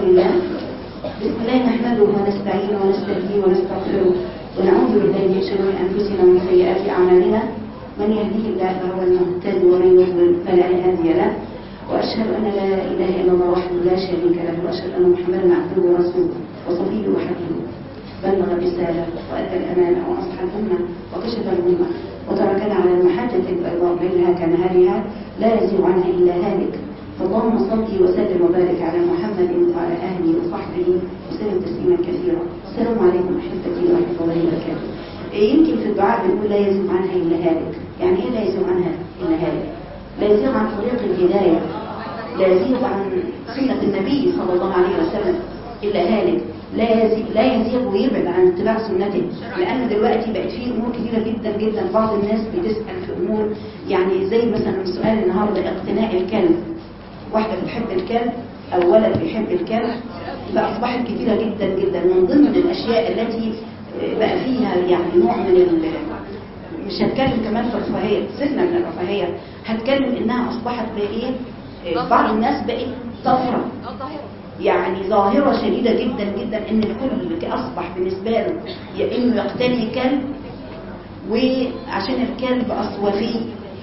لله بسم الله نحمده ونستعينه ونستهديه ونستغفره ونعوذ بالله من شرور انفسنا ومن سيئات اعمالنا من يهديه الله فهو المهتد ومن يضلل فلا هادي له واشهد ان لا اله الا الله وحده لا شريك له واشهد ان محمدا عبده ورسوله وصفيه وحبيبه بلغ الرساله وادى الامانه واصلح الامه وكشف الامه وتركنا على المحجه البيضاء ليلها كنهارها لا يزيغ عنها الا هالك فاللهم صل وسلم وبارك على محمد وعلى اهله وصحبه وسلم تسليما كثيرا السلام عليكم احبتي ورحمه الله وبركاته يمكن في الدعاء بنقول لا يزيغ عنها الا هالك يعني ايه لا يزيغ عنها الا هالك لا يزيغ عن طريق الهدايه لا يزيغ عن سنه النبي صلى الله عليه وسلم الا هالك لا يزيغ, لا يزيغ ويبعد عن اتباع سنته لان دلوقتي بقت في امور كثيره جدا جدا بعض الناس بتسال في امور يعني زي مثلا سؤال النهارده اقتناء الكلب واحدة بتحب الكلب أو ولد بيحب الكلب بقى أصبحت كثيرة جدا جدا من ضمن الأشياء التي بقى فيها يعني نوع من ال مش هتكلم كمان في الرفاهية سنة من الرفاهية هتكلم إنها أصبحت بإيه بعض الناس بقت طفرة يعني ظاهرة شديدة جدا جدا إن الكل أصبح بالنسبة له يا إنه يقتني كلب وعشان الكلب أصوفي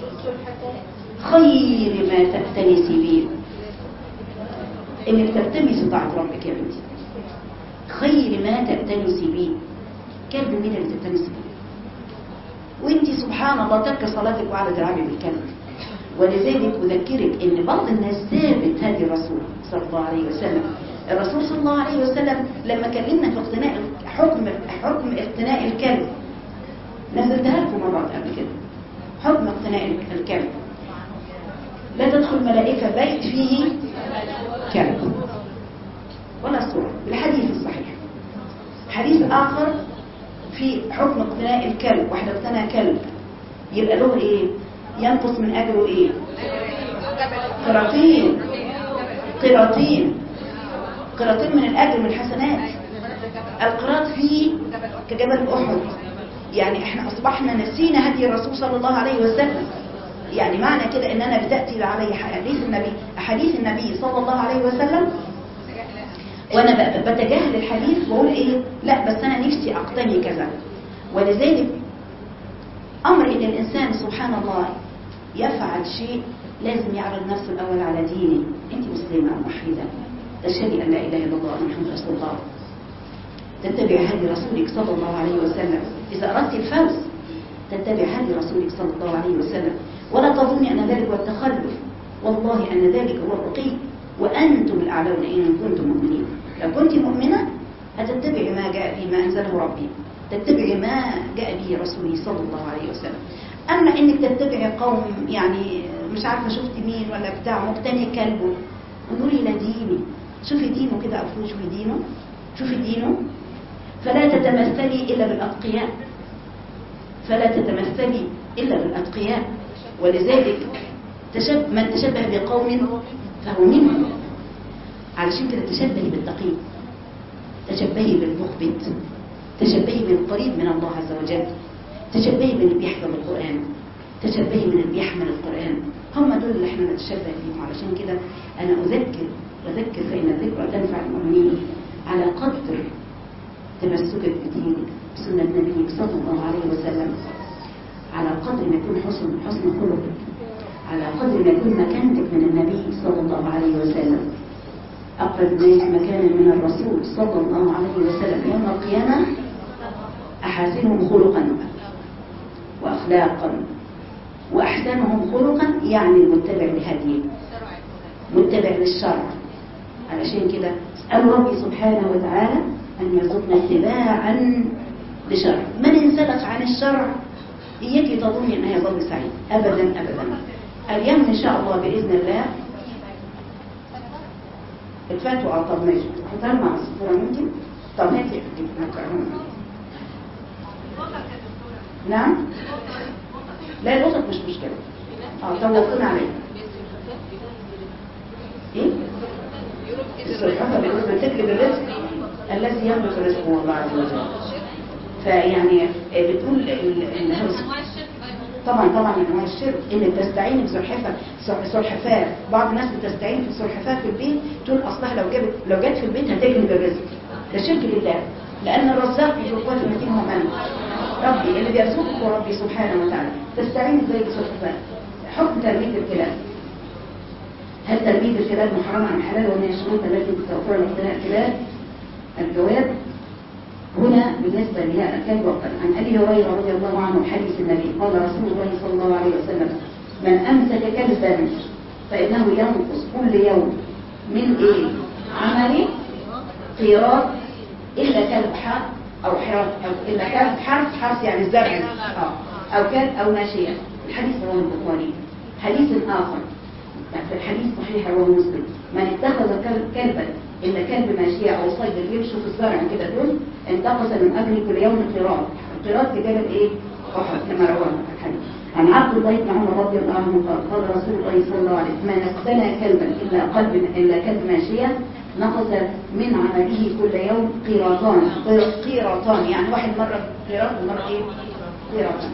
خير ما تأتنسي به انك تلتمسي طاعة ربك يا بنتي خير ما تأتنسي به كلب مين اللي تلتمسي به وانت سبحان الله ترك صلاتك وعلى تلعبي بالكلب ولذلك أذكرك ان بعض الناس ثابت هدي الرسول صلى الله عليه وسلم الرسول صلى الله عليه وسلم لما كلمنا في اقتناء حكم حكم اقتناء الكلب نزلتها لكم مرات قبل كده حكم اقتناء الكلب لا تدخل ملائكة بيت فيه كلب ولا صورة الحديث الصحيح حديث آخر في حكم اقتناء الكلب واحدة اقتنى كلب يبقى له ايه ينقص من أجره ايه قراطين قراطين قراطين من الأجر من الحسنات القراط فيه كجبل أحد يعني احنا أصبحنا نسينا هدي الرسول صلى الله عليه وسلم يعني معنى كده ان انا بتاتي علي حديث النبي احاديث النبي صلى الله عليه وسلم وانا بتجاهل الحديث واقول ايه لا بس انا نفسي اقتني كذا ولذلك امر ان الانسان سبحان الله يفعل شيء لازم يعرض نفسه الاول على دينه انت مسلمه موحده تشهدي ان لا اله الا الله وان محمد رسول الله تتبع هدي رسولك صلى الله عليه وسلم اذا اردت الفوز تتبع هدي رسولك صلى الله عليه وسلم ولا تظني أن ذلك هو التخلف والله أن ذلك هو الرقي وأنتم الأعلون إن كنتم مؤمنين لو كنت مؤمنة هتتبعي ما جاء به ما أنزله ربي تتبعي ما جاء به رسولي صلى الله عليه وسلم أما إنك تتبعي قوم يعني مش عارفة شفت مين ولا بتاع مقتني كلبه انظري إلى ديني شوفي دينه كده أفو شوفي دينه شوفي دينه فلا تتمثلي إلا بالأتقياء فلا تتمثلي إلا بالأتقياء ولذلك تشب من تشبه بقوم فهو منهم علشان كده تشبهي بالتقي تشبهي بالمخبت تشبهي بالقريب من الله عز وجل تشبهي باللي بيحفظ القرآن تشبهي من اللي بيحمل القرآن هم دول اللي احنا نتشبه بيهم علشان كده أنا أذكر أذكر فإن الذكرى تنفع المؤمنين على قدر تمسكك بدينك بسنة نبيك صلى الله عليه وسلم على قدر ما يكون حسن حسن خلقك على قدر ما يكون مكانتك من النبي صلى الله عليه وسلم أقرب الناس مكانا من الرسول صلى الله عليه وسلم يوم القيامة أحاسنهم خلقا وأخلاقا وأحسنهم خلقا يعني المتبع لهديه متبع للشرع علشان كده أسأل ربي سبحانه وتعالى أن يرزقنا اتباعا لشرع من انسلخ عن الشرع إياك تظني أنها يظل سعيد أبدا أبدا اليوم إن شاء الله بإذن الله الفتوى اه طب ماشي حطها مع السفورة ممكن طب هاتي نعم لا الوسط مش مشكلة اه توقفنا عليه ايه السلحفة بالنسبة لتكلب الرزق الذي يملك رزقه الله عز وجل فيعني بتقول انها طبعا طبعا من انواع الشرك انك تستعين بسلحفاه سلحفاه بعض الناس بتستعين في السلحفاه في البيت تقول اصلها لو جابت لو جت في البيت هتجلب الرزق ده شرك بالله لان الرزاق ذو القوه المتين هو من ربي اللي بيرزقك هو ربي سبحانه وتعالى تستعين ازاي بسلحفاه حكم تربيه الكلاب هل تربيه الكلاب محرمه ام حلال وما الشروط التي تتوفر لاقتناء الكلاب الجواب هنا بالنسبة لها الكلب وقت عن أبي هريرة رضي الله عنه حديث النبي قال رسول الله صلى الله عليه وسلم من أمسك كلبا فإنه ينقص كل يوم من إيه؟ عمله قيراط إلا كلب حرف أو حرف أو إلا كلب حرف حرف يعني الزرع آه. أو كلب أو ماشية الحديث رواه البخاري حديث آخر في الحديث صحيح رواه مسلم من اتخذ كلبا إلا كلب ماشية أو صيد اللي يمشوا في الزرع كده دول انتقص من أجل كل يوم قراط القراط في جبل إيه؟ أحد كما رواه الحديث عن عبد الله بن عمر رضي الله عنه قال قال رسول الله صلى الله عليه وسلم من اقتنى كلبا إلا قلب إلا كلب ماشية نقص من عمله كل يوم قيراطان قيراطان يعني واحد مرة قيراط ومرة إيه؟ قيراطان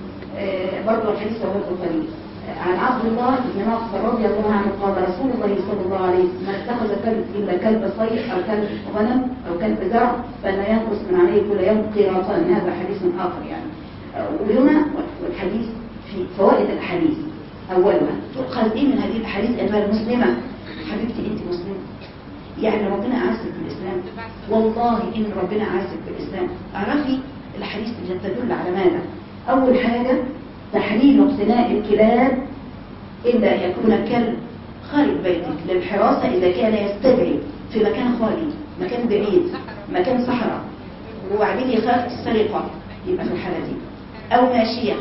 آه برضه الحديث رواه البخاري عن عبد الله بن ناصر رضي الله عنه قال رسول الله صلى الله عليه وسلم من اتخذ كلب الا كلب صيد او كلب غنم او كلب زرع فلا ينقص من عليه كل يوم قيراطان هذا حديث اخر يعني وهنا والحديث في فوائد الاحاديث اولها تؤخذ ايه من هذه الاحاديث ايها المسلمه حبيبتي انت مسلمه يعني ربنا اعزك بالاسلام والله ان ربنا اعزك بالاسلام اعرفي الحديث اللي تدل على ماذا اول حاجه تحريم اقتناء الكلاب إلا أن يكون كلب خارج بيتك للحراسة إذا كان يستدعي في مكان خالي مكان بعيد مكان صحراء وبعدين يخاف السرقة يبقى في الحالة دي أو ماشية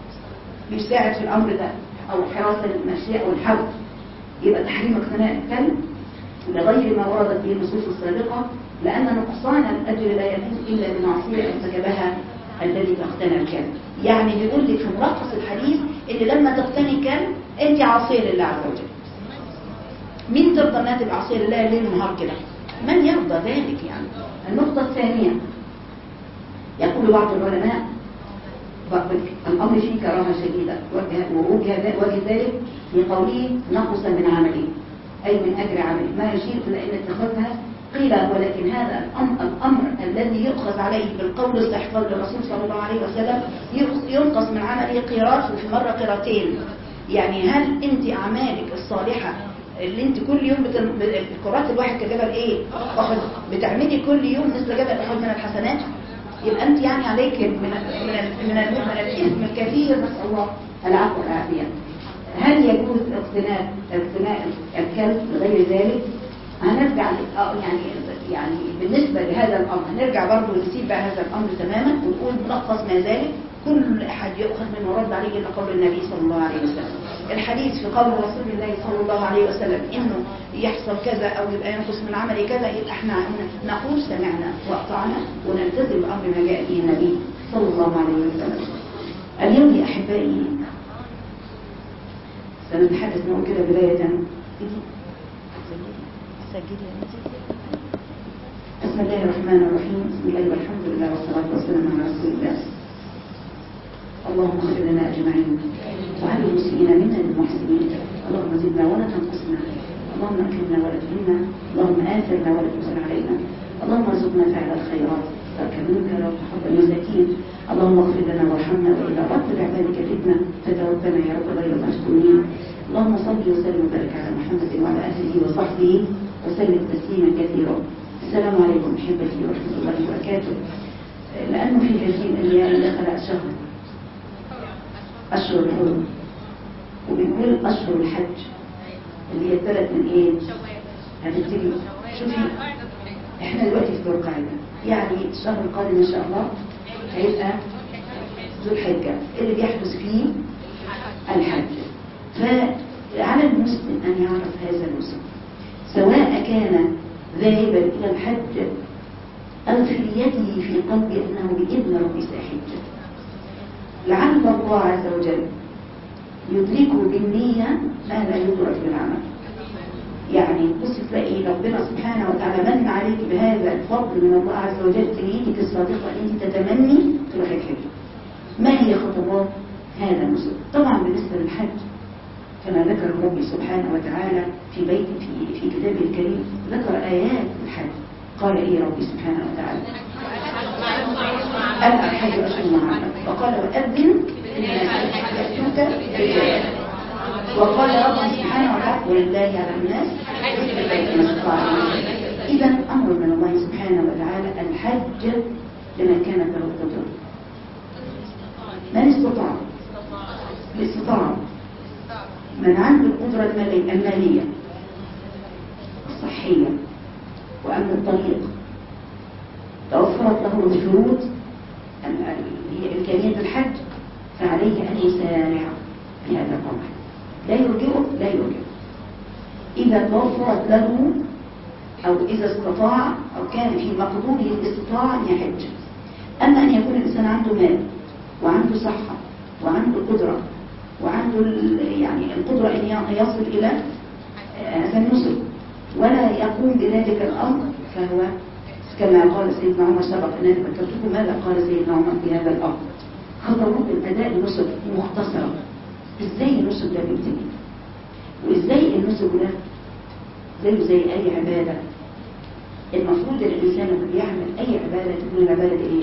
بيساعد في الأمر ده أو حراسة الماشية أو الحوض يبقى تحريم اقتناء الكلب لغير ما وردت به النصوص السابقة لأن نقصان الأجر لا يكون إلا بمعصية ارتكبها الذي تقتنى الكلب يعني بيقول لك في ملخص الحديث ان لما تقتني كلب انت عاصيه لله عز وجل مين ترضى انها تبقى عاصيه لله ليل ونهار كده من يرضى ذلك يعني النقطه الثانيه يقول بعض العلماء الامر فيه كراهه شديده ووجه وجه ذلك لقوله نقص من عمله اي من اجر عمله ما يشير الى ان اتخاذها قيل ولكن هذا الأمر, الأمر الذي يؤخذ عليه بالقول الصحيح قول الرسول صلى الله عليه وسلم ينقص من عمله قيراط وفي مرة قيراتين يعني هل انت أعمالك الصالحة اللي انت كل يوم بتن... القيراط الواحد كجبل ايه أحد بتعملي كل يوم مثل جبل أحد من الحسنات يبقى انت يعني عليك من من من, من, من الاثم الكثير نسال الله العفو والعافيه هل يجوز اقتناء اقتناء الكلب لغير ذلك هنرجع يعني يعني بالنسبة لهذا الأمر هنرجع برضه نسيب بقى هذا الأمر تماما ونقول ملخص ما ذلك كل أحد يؤخذ من ورد عليه إلا قول النبي صلى الله عليه وسلم الحديث في قول رسول الله صلى الله عليه وسلم إنه يحصل كذا أو يبقى ينقص من عملي كذا يبقى احنا نقول سمعنا وأطعنا ونلتزم بأمر ما جاء به النبي صلى الله عليه وسلم اليوم يا أحبائي سنتحدث نقول كده بداية سجلي بسم الله الرحمن الرحيم بسم الله والحمد لله والصلاة والسلام على رسول الله اللهم اغفر لنا أجمعين وعلى المسلمين منا للمحسنين اللهم زدنا ولا تنقصنا اللهم اكرمنا ولا تهنا اللهم آثرنا ولا تؤثر علينا اللهم ارزقنا فعل الخيرات فكملك يا رب حب المساكين اللهم اغفر لنا وارحمنا وإلى رب عبادك فتنة فتوفنا يا رب غير المفتونين اللهم صل وسلم وبارك على محمد وعلى اله وصحبه وسلم تسليما كثيرا السلام عليكم احبتي ورحمه الله وبركاته لانه في هذه الايام دخل الشهر اشهر الحرم وبنقول اشهر الحج اللي هي الثلاث من ايه هتبتدي شوفي احنا دلوقتي في ذو القعده يعني الشهر القادم ان شاء الله هيبقى ذو الحجه اللي بيحدث فيه الحج فعلى المسلم أن يعرف هذا المسلم سواء كان ذاهبا إلى الحج أو في نيته في قلبه أنه بإذن ربي سيحج لعل الله عز وجل يدركه بالنية ما لا يدرك بالعمل يعني بص تلاقي ربنا سبحانه وتعالى من عليك بهذا الفضل من الله عز وجل نيتك الصادقة أنت تتمني تروح الحج ما هي خطوات هذا النسك طبعا بالنسبة للحج كما ذكر ربي سبحانه وتعالى في بيت في في كتابه الكريم ذكر آيات الحج قال إيه ربي سبحانه وتعالى أن الحج أشهر معنا وقال وأذن يأتوك رجالا وقال ربي سبحانه وتعالى ولله على الناس إذا أمر من الله سبحانه وتعالى الحج لمن كانت له قدرة من استطاع الاستطاعة من عنده القدرة المالية المالية الصحية وأمن الطريق توفرت له الشروط هي إمكانية الحج فعليه أن يسارع في هذا الأمر لا يرجعه لا يرجعه إذا توفرت له أو إذا استطاع أو كان في مقدوره الاستطاعة أن يحج أما أن يكون الإنسان عنده مال وعنده صحة وعنده قدرة وعنده ال- يعني القدرة أن ي- يصل إلى هذا النسك ولا يقوم بذلك الأمر فهو كما قال سيدنا عمر سبق أن أنا ذكرتكم ماذا قال سيدنا عمر في هذا الأمر خطوات الأداء النسك مختصرة إزاي النسك ده بيبتدي وإزاي النسك ده زيه زي أي عبادة المفروض ان الإنسان لما بيعمل أي عبادة تكون العبادة إيه؟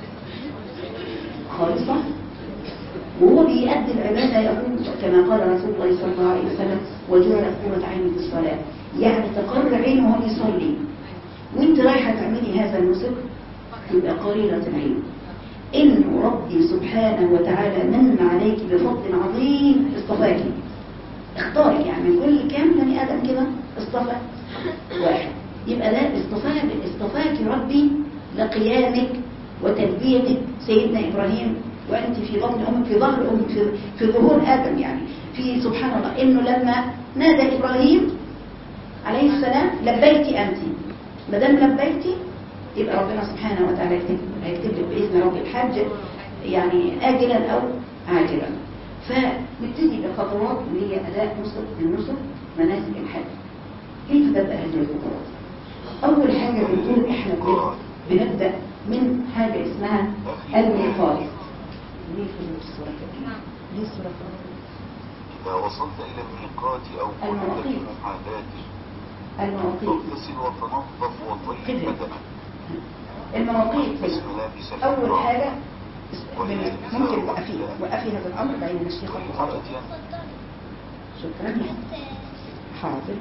خالصة وهو بيأدي العبادة يقول كما قال رسول الله صلى الله عليه وسلم وجعلت قرة عيني في الصلاة يعني تقر عينه وهو بيصلي وانت رايحة تعملي هذا النسك تبقى قليلة العين إن ربي سبحانه وتعالى من عليك بفضل عظيم اصطفاكي اختارك يعني من كل كام بني آدم كده اصطفى واحد يبقى ده اصطفاك اصطفاك ربي لقيامك وتلبيتك سيدنا إبراهيم وأنت في بطن أمك في ظهر أمك في, في ظهور آدم يعني في سبحان الله إنه لما نادى إبراهيم عليه السلام لبيتي أنت ما دام لبيتي يبقى ربنا سبحانه وتعالى يكتب هيكتب لك بإذن رب الحج يعني آجلا أو عاجلا فنبتدي بخطوات اللي هي أداء نسك النسك مناسك الحج كيف تبدأ هذه الخطوات؟ أول حاجة بنقول إحنا بن- بنبدأ من حاجة اسمها الميقات ليه في الصورة كده؟ ليه الصورة كده؟ إذا وصلت إلى الميقات أو كنت المواقيت. في محاذاته المواقيت فاغتسل وتنظف وطيب كده. بدنك المواقيت بسم الله بسم أول الله. حاجة ممكن وقفي وقفي هذا الأمر بعدين الشيخ الخطوة مرتين شكرا حاضر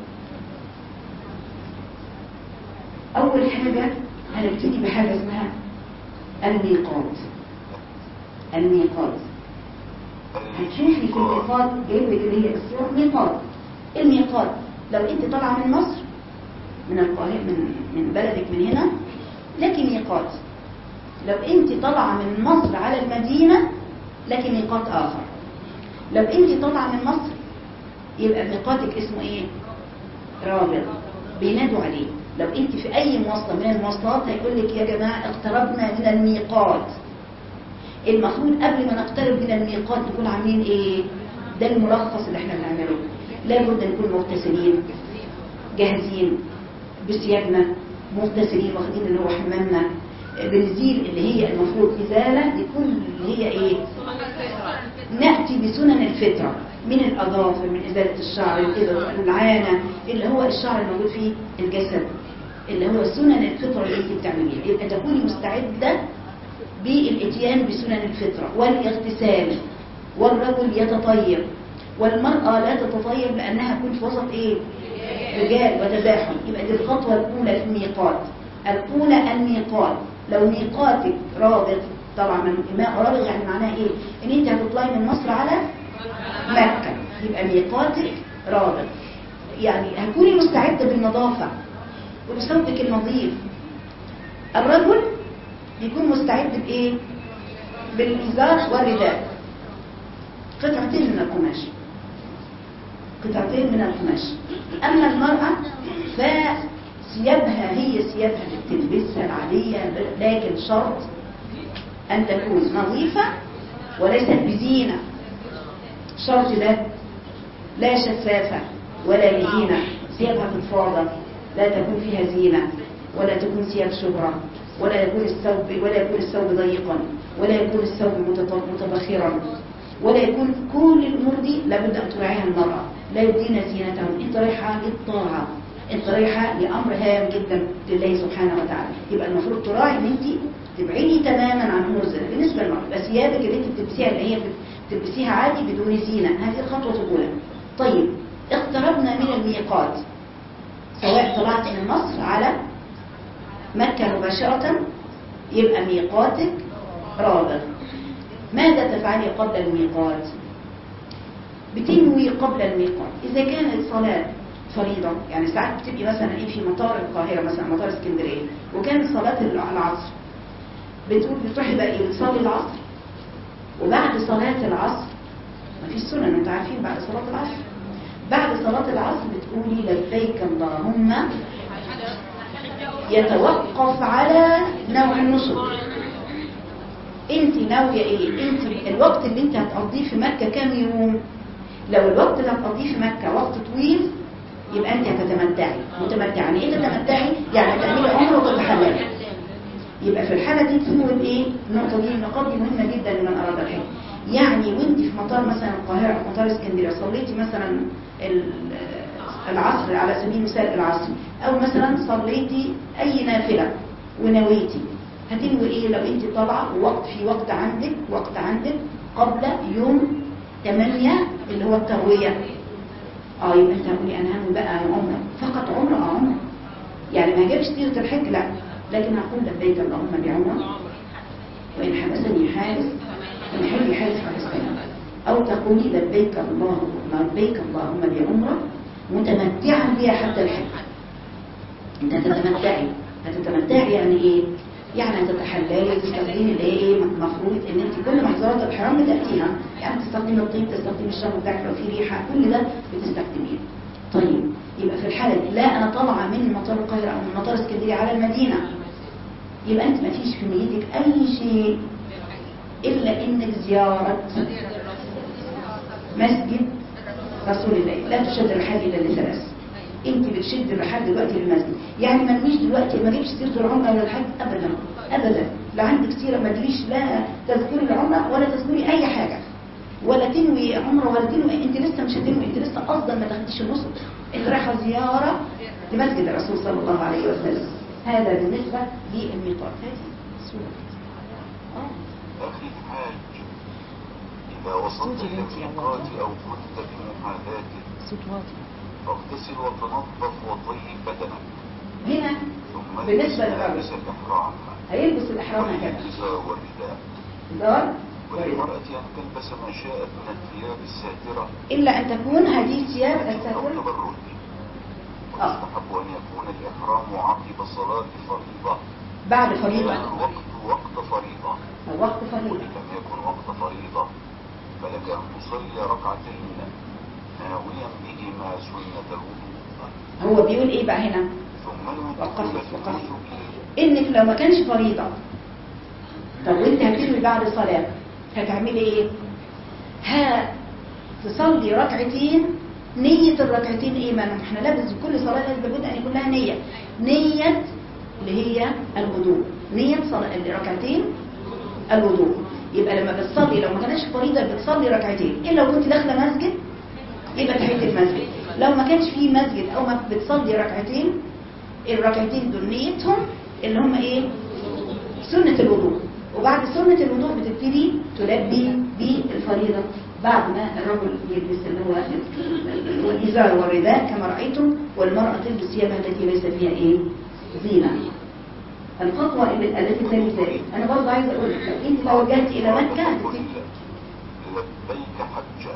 أول حاجة هنبتدي بحاجة اسمها الميقات الميقات هتشوفي في الميقات جايب لك اللي هي الصور ميقات الميقات لو انت طالعه من مصر من القاهره من من بلدك من هنا لك ميقات لو انت طالعه من مصر على المدينه لك ميقات اخر لو انت طالعه من مصر يبقى ميقاتك اسمه ايه رابط بينادوا عليه لو انت في اي مواصله من المواصلات هيقول لك يا جماعه اقتربنا من الميقات المفروض قبل ما نقترب من الميقات نكون عاملين ايه ده الملخص اللي احنا بنعمله لابد نكون مغتسلين جاهزين بثيابنا مغتسلين واخدين اللي هو حمامنا بنزيل اللي هي المفروض ازاله لكل اللي هي ايه ناتي بسنن الفطره من الاظافر من ازاله الشعر الإبر، العانه اللي هو الشعر الموجود في الجسد اللي هو سنن الفطره اللي انت بتعمليها يبقى تكوني مستعده بالاتيان بسنن الفطرة والاغتسال والرجل يتطيب والمرأة لا تتطيب لأنها تكون في وسط إيه؟ رجال وتزاحم يبقى دي الخطوة الأولى في الميقات الأولى الميقات لو ميقاتك رابط طبعا من ماء رابط يعني معناها إيه؟ إن أنت هتطلعي من مصر على مكة يبقى ميقاتك رابط يعني هتكوني مستعدة بالنظافة وبثوبك النظيف الرجل بيكون مستعد بإيه؟ بالإزار والرداء قطعتين من القماش قطعتين من القماش أما المرأة فثيابها هي ثيابها اللي بتلبسها العادية لكن شرط أن تكون نظيفة وليست بزينة الشرط ده لا شفافة ولا لينة ثيابها فضفاضة لا تكون فيها زينة ولا تكون ثياب شهرة ولا يكون الثوب ولا يكون الثوب ضيقا ولا يكون الثوب متط- متبخرا ولا يكون كل الامور دي لابد ان تراعيها المراه لا يبدين زينتهم انت رايحه للطاعه انت رايحه لامر هام جدا لله سبحانه وتعالى يبقى المفروض تراعي ان انت تبعدي تماما عن امور الزنا بالنسبه للمراه يبقى ثيابك اللي انت بتلبسيها اللي هي بتلبسيها عادي بدون زينه هذه الخطوه الاولى طيب اقتربنا من الميقات سواء طلعت من مصر على مكة مباشرة يبقى ميقاتك رابع ماذا تفعلي قبل الميقات بتنوي قبل الميقات إذا كانت صلاة فريضة يعني ساعات بتبقي مثلا ايه في مطار القاهرة مثلا مطار اسكندرية وكانت صلاة العصر بتقول بتروحي بقى ايه بتصلي العصر وبعد صلاة العصر مفيش سنة انتوا عارفين بعد صلاة العصر بعد صلاة العصر بتقولي لبيك اللهم يتوقف على نوع النسك انت ناوية ايه انت الوقت اللي انت هتقضيه في مكة كام يوم لو الوقت اللي هتقضيه في مكة وقت طويل يبقى انت هتتمتعي متمتعي يعني ايه تتمتعي يعني تعملي عمره وتتحللي يبقى في الحالة دي تنوي ايه النقطة دي النقاط دي مهمة جدا لمن اراد الحج يعني وانت في مطار مثلا القاهرة او مطار اسكندرية صليتي مثلا العصر على سبيل المثال العصر او مثلا صليتي اي نافلة ونويتي هتنوي ايه لو انت طالعه ووقت في وقت عندك وقت عندك قبل يوم 8 اللي هو الترويه اه يبقى انت هتقولي انا هنوي بقى عمره فقط عمره اه عمره يعني ما جابش سيره الحج لا لكن هقول لبيك اللهم بعمره وان حبسني حارس من حل حارس حبسني او تقولي لبيك اللهم لبيك اللهم بعمره متمتعا بها حتى الحج انت هتتمتعي هتتمتعي يعني ايه يعني هتتحللي تستخدمي اللي هي ايه المفروض ان انت كل محظورات الحرام بتاتيها يعني تستخدمي الطيب تستخدمي الشرب بتاعك لو في ريحه كل ده بتستخدميه طيب يبقى في الحاله دي لا انا طالعه من مطار القاهره او من مطار اسكندريه على المدينه يبقى انت ما فيش في نيتك اي شيء الا انك زياره مسجد رسول الله لا تشد الرحال الا لثلاث انت بتشد الرحال دلوقتي للمسجد يعني ما نويش دلوقتي ما جيبش سيره العمره ولا الحج ابدا ابدا لا عندك سيره ما تجيش لا تذكري العمره ولا تذكري اي حاجه ولا تنوي عمره ولا تنوي انت لسه مش هتنوي انت لسه افضل ما تاخديش النص انت رايحه زياره لمسجد الرسول صلى الله عليه وسلم هذا بالنسبه للميقات هذه الصوره اه أخي الحاج إذا وصلت إلى الميقات أو كنت بمحاذاته صوت واطي فاغتسل وتنظف وطيب بدنك هنا ثم بالنسبة البس للرجل. ملابس الإحرام هيلبس الإحرام هكذا والإزار والرداء دار وللمرأة أن تلبس ما شاءت من الثياب الساترة إلا أن تكون هذه الثياب أو الساترة تبرج آه. ويستحب أن يكون الإحرام عقب صلاة فريضة بعد فريضة كان الوقت وقت فريضة أو وقت فريضة وإن لم يكن وقت فريضة فلك أن تصلي ركعتين ناويا بهما سنة الوضوء هو بيقول إيه بقى هنا ثم وقفت- الوضوء في وقفت. النسك إنك لو ما كانش فريضة طب وانت هتنوي بعد الصلاة هتعملي ايه ها تصلي ركعتين نية الركعتين ايه ما احنا لابد كل صلاة لازم لابد ان يكون لها نية نية اللي هي الوضوء نية صلاة الركعتين الوضوء يبقى لما بتصلي لو ما كانتش فريضة بتصلي ركعتين الا لو كنت داخلة مسجد يبقى تحية المسجد لو ما كانش فيه مسجد او ما بتصلي ركعتين الركعتين دول نيتهم اللي هم ايه سنة الوضوء وبعد سنة الوضوء بتبتدي تلبي بالفريضة بعد ما الرجل يلبس اللي هو والإزار والرداء كما رأيتم والمرأة تلبس ثيابها التي ليس فيها ايه زينة الخطوة اللي- التي تلي ذلك أنا برضه عايزة أقول لك لو أنت توجهت إلى مكة فقل هتبتدي- لبيك حجا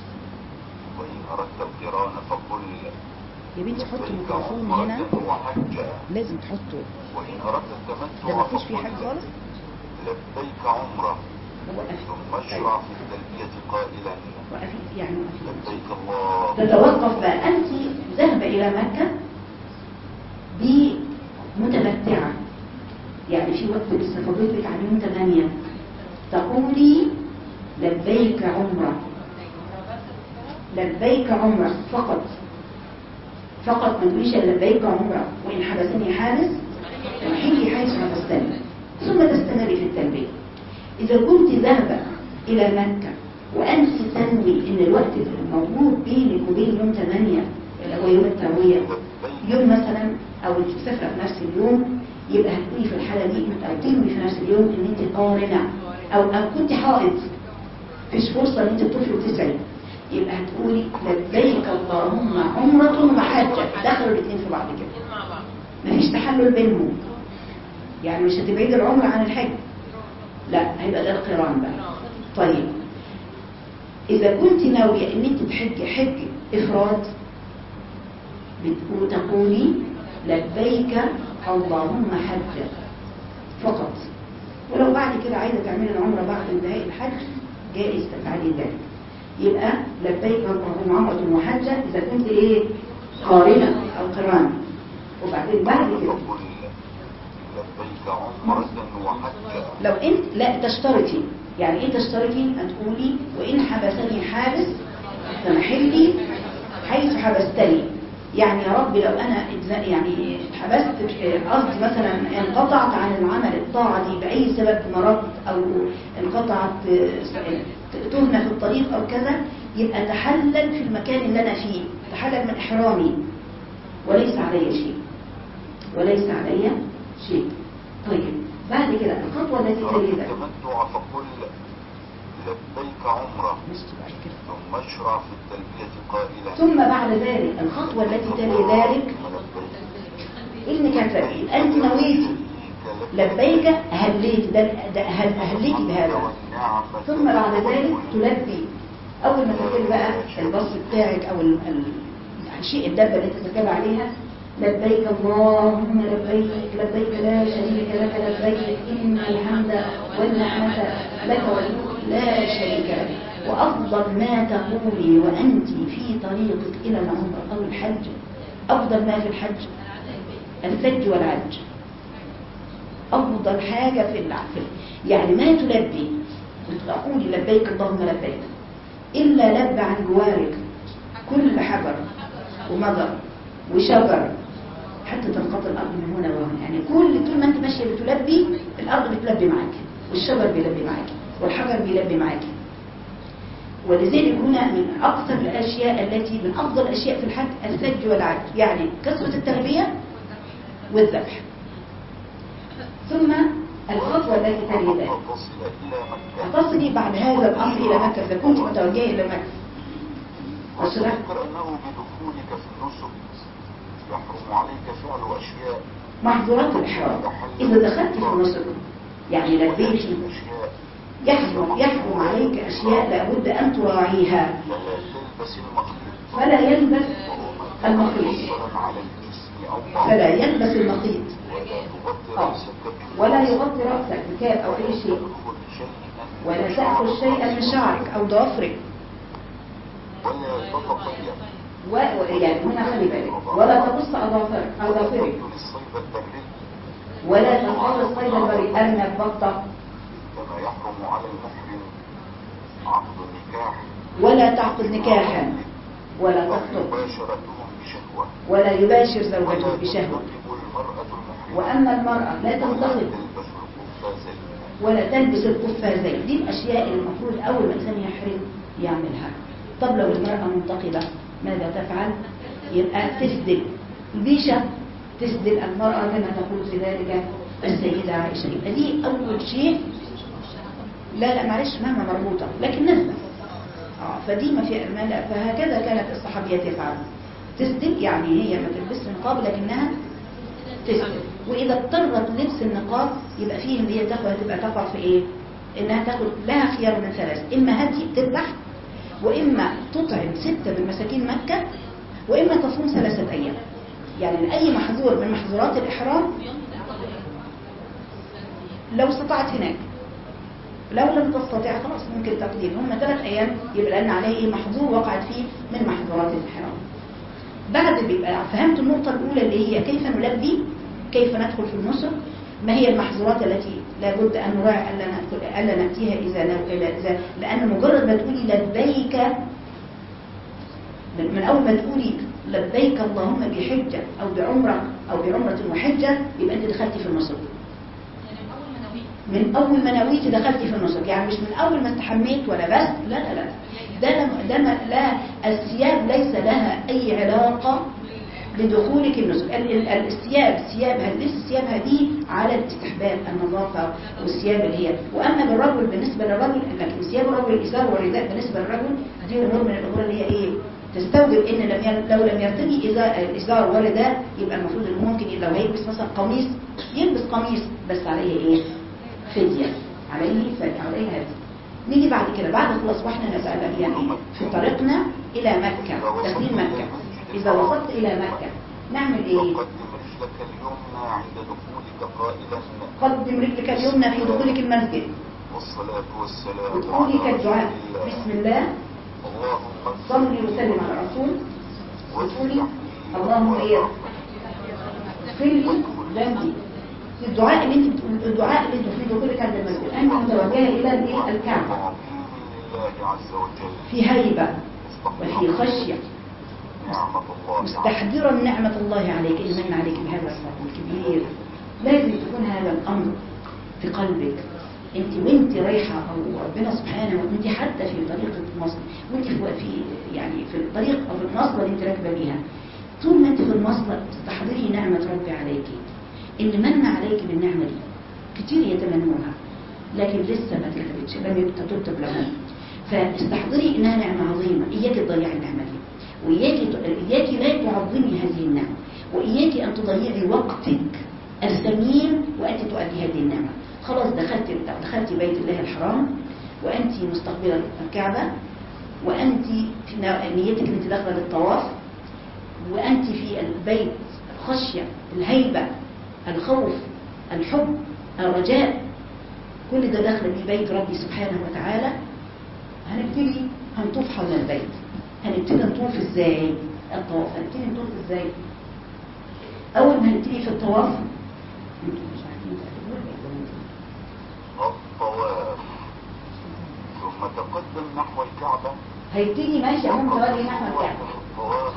وإن أردت القران فقل يا بنتي حط لبيك الميكروفون عمرة هنا وحجا لازم تحطه وإن أردت ده التمتع ما فيش فيه فقل حاجة خالص لبيك عمرة وقفي ثم اشرع في التلبية قائلا وقفي يعني وقفي لبيك الله تتوقف بقى أنت ذهب إلى مكة بمتمتعة يعني في وقت لسه فضلتك عن يوم 8 تقولي لبيك عمرة لبيك عمرة فقط فقط ما تقوليش لبيك عمرة وإن حبسني حارس وحيني حيث حبستني ثم تستمري في التلبية إذا كنت ذهب إلى مكة وأنت تنوي إن الوقت الموجود بينك وبين يوم 8 اللي هو يوم التروية يوم مثلا أو أنت مسافرة في نفس اليوم يبقى هتقولي في الحالة دي أو تنوي في نفس اليوم إن أنت قارنة أو أو كنت حائض مفيش فرصة إن أنت تطوفي وتسعي يبقى هتقولي لبيك اللهم عمرة وحجة دخلوا الاثنين في بعض كده مفيش تحلل بينهم يعني مش هتبعيد العمر عن الحج لا هيبقى ده القران بقى طيب اذا كنت ناويه ان انت تحجي حج افراد بتقول تقولي لبيك اللهم حجا فقط ولو بعد كده عايزه تعملي العمره بعد انتهاء الحج جائز تفعلي ذلك يبقى لبيك اللهم عمره وحجه اذا كنت ايه قارنه او قران وبعدين بعد كده تقول لبيك عمرة وحجة لو انت لا تشترطي يعني ايه تشترطي هتقولي وان حبسني حابس فمحلي حيث حبستني يعني يا رب لو انا إجزاء- يعني حبست قصدي مثلا انقطعت عن العمل الطاعه دي باي سبب مرض او انقطعت تهمه في الطريق او كذا يبقى تحلل في المكان اللي انا فيه تحلل من احرامي وليس علي شيء وليس علي شيء طيب بعد كده الخطوه التي أردت تلي ذلك التمتع فقل لبيك عمرة مش بعد كده. ثم اشرع في التلبية قائلا ثم بعد ذلك الخطوة التي تلي ذلك إنك هتلاقي أنت نويتي لبيك أهليت ده ده أهل أهليك بهذا ثم بعد ذلك تلبي أول ما تركب بقى البص بتاعك أو ال- ال- الشيء الدبة اللي أنت تركب عليها لبيك اللهم لبيك لبيك لا شريك لك لبيك إن الحمد والنعمة لك والملك لا شريك لك وأفضل ما تقولي وأنت في طريقك إلى العمرة أو الحج أفضل ما في الحج الثلج والعج أفضل حاجة في العقل يعني ما تلبي تقولي لبيك اللهم لبيك إلا لب عن جوارك كل حجر ومضر وشجر حتى تنقطع الأرض من هنا وهنا يعني كل طول ما أنت ماشية بتلبي الأرض بتلبي معاك والشجر بيلبي معاك والحجر بيلبي معاك ولذلك هنا من أكثر الأشياء التي من أفضل الأشياء في الحج الثلج والعج يعني كثرة التربية والذبح ثم الخطوة التي تلي ذلك تصل إلى مكة هتصلي بعد هذا الأمر إلى مكة إذا كنت متوجهة إلى مكة وصلت وتذكر أنه بدخولك في النسك يحرم عليك فعل أشياء محظورات الإحرام إذا دخلت في النسك يعني لبيتي أشياء يحرم يحرم عليك أشياء لابد أن تراعيها فلا تلبس المخيط فلا يلبس المخيط مصدرا على الجسم أو بعض فلا يلبس المخيط ولا تغطي آه. رأسك ولا يغطي رأسك بكاب أو أي شيء تأخذ شيئا ولا تأخذ شيئا من شعرك أو ضوافرك ولا تتطيب و... و- يعني هنا خلي بالك ولا تقص أظافرك أظافرك تأكل الصيد البري ولا تصطاد الصيد البري أرنب بطة كما يحرم على المحرم عقد النكاح ولا تعقد نكاحا ولا تخطب ومباشرتهم بشهوة ولا يباشر ولا زوجته بشهوة تنتقب المرأة المحرمة وأما المرأة لا ولا تنتقد تلبس القفازين ولا تلبس القفازين دي الأشياء اللي المفروض أول ما الإنسان يحرم يعملها طب لو المرأة منتقبة ماذا تفعل؟ يبقى تسدل البيشة تسدل المرأة كما تقول في ذلك السيدة عائشة يبقى دي أول شيء لا لا معلش مهما مربوطة لكن نزلة آه فدي ما في ما لا فهكذا كانت الصحابيات يفعلن تسدل يعني هي ما تلبسش نقاب لكنها تسدل وإذا اضطرت لبس النقاب يبقى فيه اللي هي تاخد هتبقى تقع في إيه؟ إنها تاخد لها خيار من ثلاث إما هدي تذبح وإما تطعم ستة من مساكين مكة وإما تصوم ثلاثة أيام يعني أي محظور من محظورات الإحرام لو استطعت هناك لو لم تستطيع خلاص ممكن تقديم هم ثلاث أيام يبقى لأن عليه إيه محظور وقعت فيه من محظورات الإحرام بعد بيبقى فهمت النقطة الأولى اللي هي كيف نلبي كيف ندخل في النسك ما هي المحظورات التي لابد أن نراعي ألا ندخل ألا نأتيها إذا نو- إذا إذا لأن مجرد ما تقولي لبيك من من أول ما تقولي لبيك اللهم بحجة أو بعمرة أو بعمرة وحجة يبقى أنت دخلتي في النسك من اول ما نويتي دخلتي في النسك يعني مش من اول ما استحميت ولا بس لا لا لا ده لم- ده ما- لا الثياب ليس لها اي علاقه لدخولك النسك ال- ال- الثياب ثياب هلبس الثياب هذه على الاستحباب النظافه والثياب اللي هي واما بالرجل بالنسبه للرجل لكن ثياب الرجل الازار والرداء بالنسبه للرجل دي امور من الامور اللي هي ايه تستوجب ان لم ير... لو لم يرتدي إزا- الازار والرداء يبقى المفروض انه ممكن لو هيلبس مثلا قميص يلبس قميص بس عليه ايه فديه عليه فديه عليه هدي نيجي بعد كده بعد خلاص واحنا نسأل يعني في طريقنا الى مكه تسليم مكه اذا وصلت الى مكه نعمل ايه وقدم رجلك اليمنى عند دخولك قائلا قدم رجلك اليمنى في دخولك المسجد والصلاة والسلام ودخولك على الدعاء رسول الله. بسم الله اللهم صلي وسلم على الرسول وتقولي اللهم ايه اغفر لي ذنبي في الدعاء اللي انت بتقول الدعاء اللي انت في دخولك عند المسجد انت متوجهه الى الايه الكعبه تعظيم لله عز وجل في هيبه وفي خشيه نعمة الله عليك. مستحضرا نعمة الله عليك اللي من عليك بهذا الفضل الكبير لازم تكون هذا الأمر في قلبك انت وانت رايحة او ربنا سبحانه وانت حتى في طريقة مصر وانت في في- يعني في الطريق او في المصدر اللي انت راكبة بيها طول ما انت في المصدر تستحضري نعمة ربي عليك اللي من عليك بالنعمة دي كتير يتمنوها لكن لسه ما اتكتبتش لم تكتب لهم فاستحضري انها نعمة عظيمة اياك تضيعي النعمة دي وإياك إياك لا تعظمي هذه النعمة وإياك أن تضيعي وقتك الثمين وأنت تؤدي هذه النعمة خلاص دخلت دخلت بيت الله الحرام وأنت مستقبلة الكعبة وأنت في نا- نيتك أنت داخلة للطواف وأنت في البيت الخشية الهيبة الخوف الحب الرجاء كل ده داخل في بيت ربي سبحانه وتعالى هنبتدي هنطوف حول البيت هنبتدي نطوف ازاي الطواف هنبتدي نطوف ازاي اول ما هنبتدي في الطواف انتوا مش عارفين تعملوها ولا إيه؟ الطواف ثم تقدم نحو الكعبة هيبتدي ماشي اهو متوجه نحو الكعبه الطواف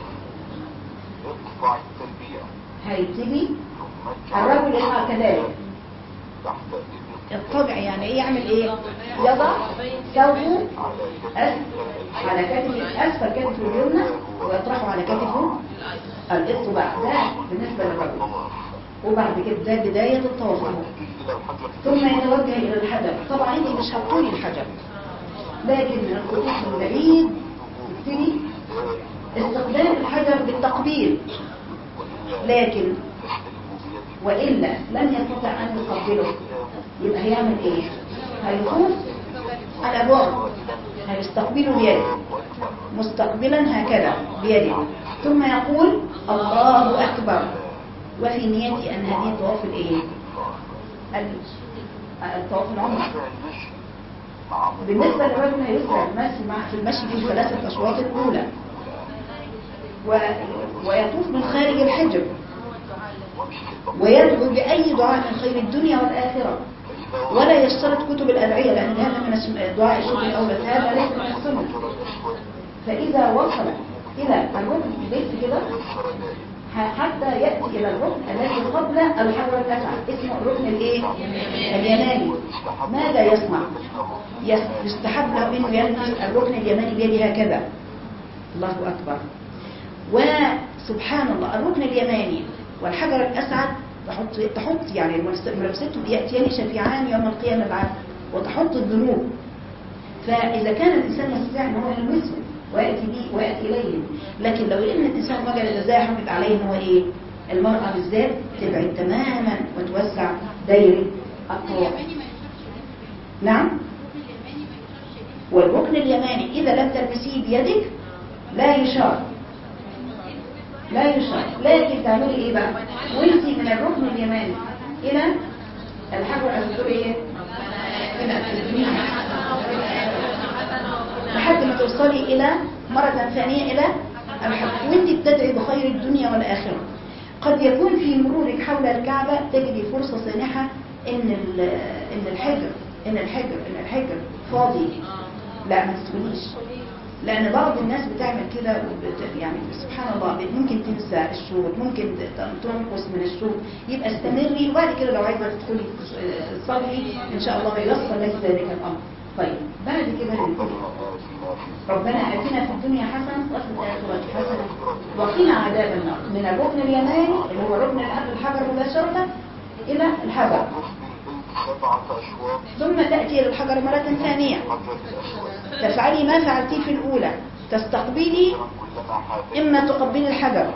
اقطع التلبية هيبتدي ثم اجعل الرجل يفعل كذلك تحت إبط الطبع يعني ايه يعمل ايه يضع ثوبه على أس- على كتف اسفل كتفه اليمنى ويطرحه على كتفه الإطباع ده بالنسبه للرجل الطواف وبعد كده ده بدايه الطواف أهو. إلى الحجر ثم يتوجه إلى الحجر طبعا انت مش هتطولي الحجر لكن من الخطوط من بعيد تبتدي استخدام الحجر بالتقبيل لكن وإلا لم يستطع أن يقبله يبقى هيعمل إيه؟ هيطوف على بعد هيستقبله بيده مستقبلا هكذا بيده ثم يقول الله أكبر وفي نيتي أن هذه طواف الإيه؟ ال- الطواف العمر بالنسبة للرجل هيسرع المشي مع في المشي في الثلاثة أشواط الأولى و... ويطوف من خارج الحجر ويدعو بأي دعاء من خير الدنيا والآخرة ولا يشترط كتب الأدعية لأن هذا من السم- دعاء الشكر الأول هذا ليس من السنة فإذا وصل إلى الركن ليس كده ح- حتى يأتي إلى الركن الذي قبل الحجر الأسعد اسمه الركن الإيه؟ اليماني ماذا يصنع؟ يس- يستحب له انه يلمس الركن اليماني بيده هكذا الله اكبر وسبحان الله الركن اليماني والحجر الاسعد تحط تحط يعني الملس- ملابسته ياتيان شفيعان يوم القيامه بعد وتحط الذنوب فاذا كان الانسان يستطيع ان هو يلمسه وياتي به وياتي اليه لكن لو ان الانسان وجد تزاحم يبقى عليه ان هو ايه المراه بالذات تبعد تماما وتوسع دايره الطواف نعم والركن اليماني إذا لم تلمسيه بيدك لا يشار لا يشار لكن تعملي إيه بقى وانتي من الركن اليماني إلى الحجر الأسود إيه إلى لحد ما توصلي إلى مرة ثانية إلى الحجر وانتي بتدعي بخير الدنيا والآخرة قد يكون في مرورك حول الكعبة تجدي فرصة سانحة إن ال- إن الحجر إن الحجر إن الحجر فاضي لا ما تدخليش لان بعض الناس بتعمل كده وبت... يعني سبحان الله ممكن تنسى الشوط ممكن ت- تنقص من الشوط يبقى استمري وبعد كده لو عايزه تدخلي تصلي ان شاء الله ييسر لك ذلك الامر طيب بعد كده ربنا آتنا في ربنا اتنا في الدنيا حسنه وفي الاخره حسنه وقنا عذاب النار من الركن اليماني اللي هو ركن قبل الحجر مباشره الى الحجر وفي البيت سبعة أشواط ثم تاتي الى الحجر مره ثانيه حجر الأسود تفعلي ما فعلتيه في الاولى تستقبلي كلما حاذيت اما تقبلي الحجر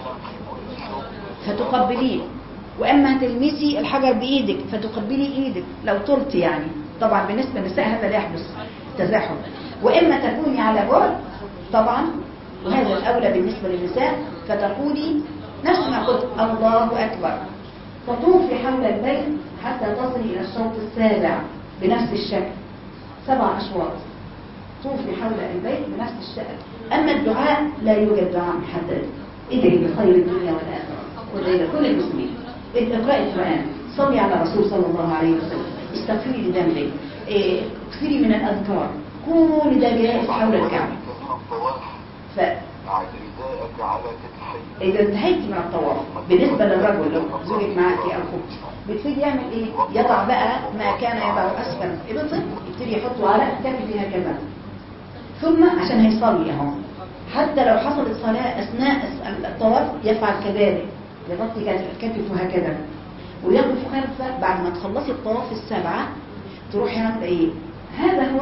فتقبليه واما تلمسي الحجر بايدك فتقبلي ايدك لو طلت يعني طبعا بالنسبه للنساء هذا لا يحدث تزاحم واما تكوني على بعد طبعا وهذا الاولى بالنسبه للنساء فتقولي نفس ما قلت الله اكبر تطوفي حول البيت حتى تصلي الى الشوط السابع بنفس الشكل سبع اشواط طوفي حول البيت بنفس الشكل اما الدعاء لا يوجد دعاء محدد ادعي بخير الدنيا والاخره وادعي لكل المسلمين اقرأي القرآن صلي على الرسول صلى الله عليه وسلم استغفري لذنبك إيه، اكثري من الأذكار كل ده جائز حول الكعبة من الطواف فإذا أعد رداءك على كتفيك انتهيت من الطواف بالنسبة للرجل لو زوجك معك أو أخوك بتفيد يعمل إيه؟ يضع بقى ما كان يضع أسفل إبطه يبتدي يحطه على كتفه هكذا ثم عشان هيصلي اهو حتى لو حصلت صلاة أثناء الطواف يفعل كذلك يغطي كتفه هكذا ويقف خلفه بعد ما تخلصي الطواف السبعة تروحي عامله ايه هذا هو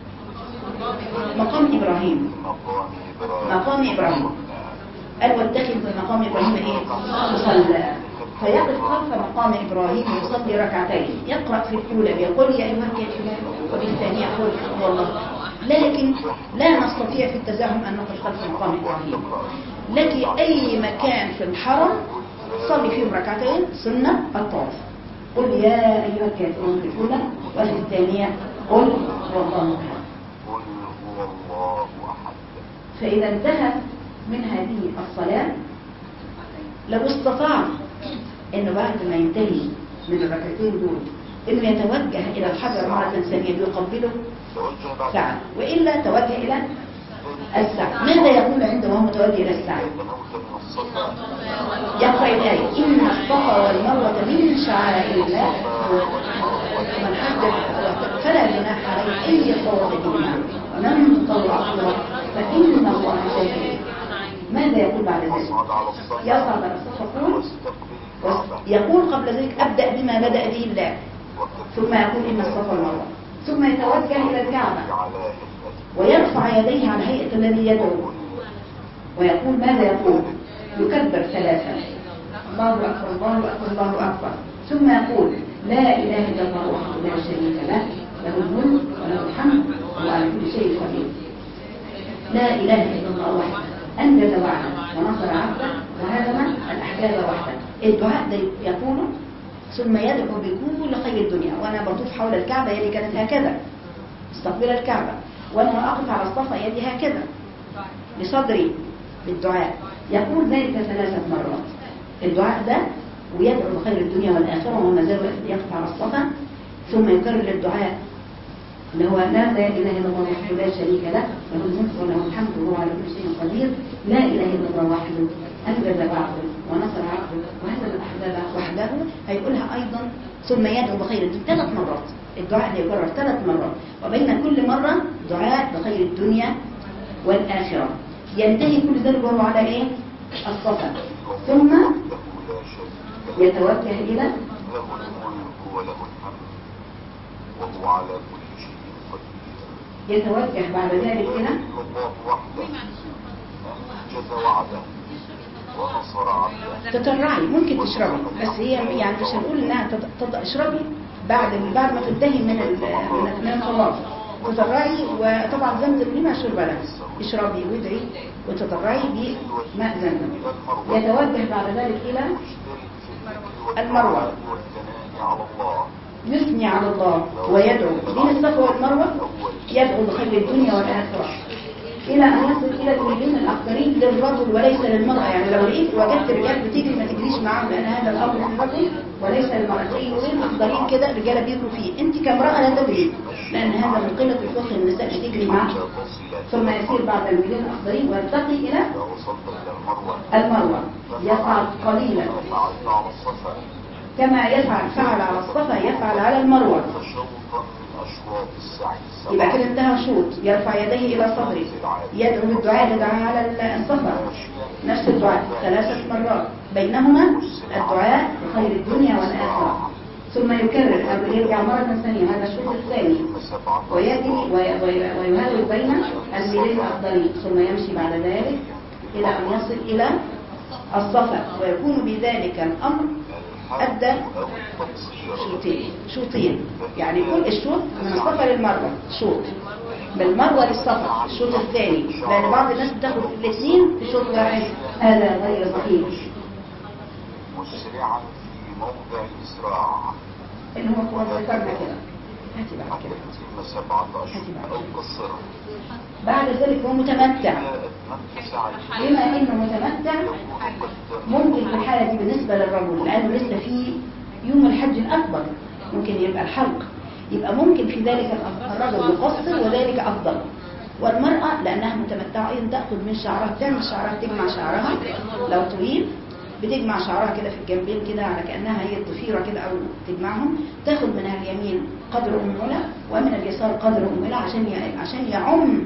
مقام إبراهيم مقام إبراهيم مقام إبراهيم قال واتخذ من مقام إبراهيم ايه مصلى فيقف خلف مقام إبراهيم يصلي ركعتين يقرأ في الأولى بيقول يا أيها الكافرون وفي الثانية يقول هو الله لكن لا نستطيع في التزاحم أن نقف خلف مقام إبراهيم لك أي مكان في الحرم صلي فيهم ركعتين سنة الطواف قل يا أيها الكافرون في الأولى وفي الثانية قل هو الله أحد قل هو الله أحد فإذا انتهى من هذه الصلاة لو استطاع انه بعد ما ينتهي من الركعتين دول انه يتوجه الى الحجر مرة ثانية ليقبله توجه بعد فعل وإلا توجه الى السعي ماذا يقول عنده وهو متوجه الى السعي تنوت من الصلاة يقرأ الآية إن الصفا والمروة من شعائر الله ومن حج فلا جناح عليه أن يطوف بهما ومن تطوع خيرا فإن الله شاكر ماذا يقول بعد ذلك؟ اصعد على الصلاة يصعد على الصف يقول واستقبل الكعبة يقول قبل ذلك أبدأ بما بدأ به الله ثم يقول إن الصفا والمروة ثم يتوجه إلى الكعبة على هيئة ويرفع يديه على هيئة الذي يدعو ويقول ماذا يقول يكبر ثلاثا الله أكبر الله أكبر الله أكبر ثم يقول لا إله إلا الله وحده لا شريك له له الملك وله الحمد وهو على كل شيء قدير لا إله إلا الله وحده أنجز وعده ونصر عبده وهزم الأحزاب وحده الدعاء ده يقوله ثم يدعو بكل خير الدنيا وأنا بطوف حول الكعبة يدي كانت هكذا استقبل الكعبة وأنا أقف على الصفا يدي هكذا لصدري بالدعاء يقول ذلك ثلاثة مرات الدعاء ده ويدعو بخير الدنيا والآخرة وهو ما زال يقف على الصفا ثم يكرر الدعاء اللي هو لا لا إله إلا الله وحده لا شريك له له الملك وله الحمد وهو على كل شيء قدير لا إله إلا الله وحده أنجز بعده ونصر عبده وهزم الأحزاب وحده هيقولها أيضا ثم يدعو بخير الدنيا ثلاث مرات الدعاء اللي يكرر ثلاث مرات وبين كل مرة دعاء بخير الدنيا والآخرة ينتهي كل ذلك وهو على إيه؟ الصفا ثم له لا شريك له يتوجه إلى له الملك وله الحمد وهو على كل شيء قدير يتوجه بعد ذلك إلى الله وحده أنجز وعده ونصر عبده تترعي ممكن تشربي بس هي يعني مش هنقول انها تت- تت- اشربي بعد بعد ما تنتهي من ال- من من الطواف تترعي وطبعا زمزم لما شرب لها اشربي وادعي وتترعي بماء زمزم يتوجه بعد ذلك الى المروة. والثناء على الله يثني على الله ويدعو بين الصفا والمروه يدعو بخير الدنيا والاخره إلى أن يصل إلى الميلين الأخضرين للرجل وليس للمرأة يعني لو لقيت وجدت رجال بتجري ما تجريش معاهم لأن هذا الأمر للرجل وليس للمرأة زي يومين أخضرين كده الرجالة بيجروا فيه أنت كامرأة لا تجري لأن هذا من قلة الفقه النساء بتجري معاه ثم يسير بعد الميلين الأخضرين ويرتقي إلى إذا وصلت إلى المروة المروة يصعد قليلا فعلت على الصفا كما يفعل فعل على الصفا يفعل على المروة فشوطا من أشواط السعي يبقى السبعة كده انتهى شوط يرفع يديه إلى صدره يدعو بالدعاء يدعى على الصفا نفس الدعاء ثلاثة مرات بينهما الدعاء بخير الدنيا والآخرة ثم يكرر أو يرجع مرة ثانية هذا الشوط الثاني ثم سبعة ويأتي وي- وي- ويهاجر بين الميلين الأخضرين ثم يمشي بعد ذلك إلى أن يصل إلى الصفا ويكون بذلك الأمر أدى أو التقصير شوطين شوطين يعني كل الشوط من الصفا للمروة شوط من المروة للصفا الشوط الثاني لأن بعض الناس بتاخد الاثنين في شوط واحد هذا غير صحيح مسرعا في موضع الإسراع اللي هو هو ذكرنا كده هاتي بعد حتى كده يتم سبعة أشهر أو قصر بعد ذلك هو متمتع إذا أتممت سعي بما انه متمتع يكون قد ممكن في الحالة دي بالنسبة للرجل لأنه لسه في يوم الحج الأكبر ممكن يبقى الحلق يبقى ممكن في ذلك الرجل يقصر وذلك أفضل والمرأة لأنها متمتعة أيضا تأخذ من شعرها تعمل شعرها تجمع شعرها لو طويل بتجمع شعرها كده في الجنبين كده على كأنها هي الضفيرة كده أو تجمعهم تاخد منها اليمين قدر أمولة ومن اليسار قدر أمولة عشان ي- عشان يعم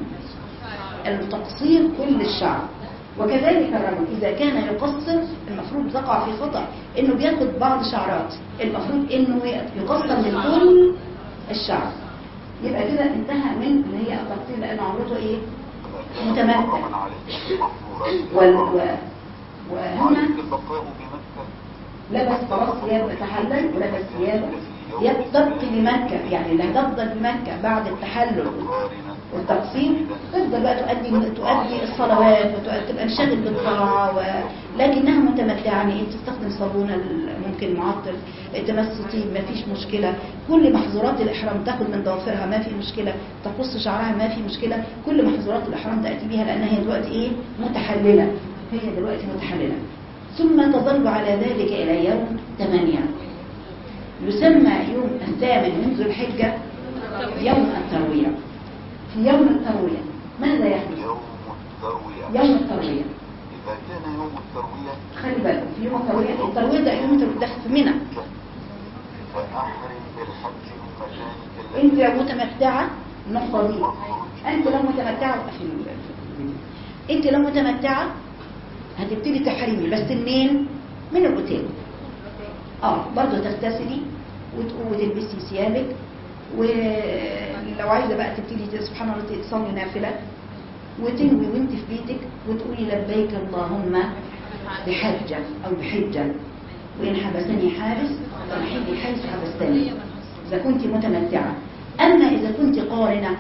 التقصير كل الشعر وكذلك الرجل إذا كان يقصر المفروض تقع في خطأ إنه بياخد بعض شعرات المفروض إنه يقصر من كل الشعر يبقى كده انتهى من اللي هي التقصير لأن عمرته إيه متمتع. محرما عليه محظورات وال... و... وهنا وعليك البقاء بمكة لبس خلاص ثياب تحلل ولبس ثياب ثياب تبقي بمكة يعني لا تفضل بمكة بعد التحلل قارنا والتقسيم تفضل بقى تؤدي تؤدي الصلوات وتبقى انشغل بالطاعة و... لكنها متمتعة يعني ايه تستخدم صابون ال- ممكن معطر تمس طيب ما فيش مشكلة كل محظورات الإحرام تاخد من ضوافرها ما في مشكلة تقص شعرها ما في مشكلة كل محظورات الإحرام تأتي بها لأنها هي دلوقتي ايه متحللة هي دلوقتي متحللة ثم تظل على ذلك إلى يوم ثمانية يسمى يوم الثامن من ذو الحجة يوم التروية في يوم التروية ماذا يحدث؟ يوم التروية يوم التروية إذا كان يوم التروية خلي بالك في يوم التروية التروية ده يوم انت بتدخل في منى فأحرم بالحج من مكانك انت الذي لو متمتعة النقطة دي انت لو متمتعة في ال- في الفيديو. انت لو متمتعة هتبتدي تحرمي بس منين؟ من الاوتيل اه برضه تغتسلي وتقومي وتلبسي ثيابك ولو عايزه بقى تبتدي سبحان الله تصلي نافله وتنوي وانت في بيتك وتقولي لبيك اللهم بحجة أو بحجة وإن حبسني حابس فمحلي حيث حبستني إذا كنت متمتعة أما إذا كنت قارنة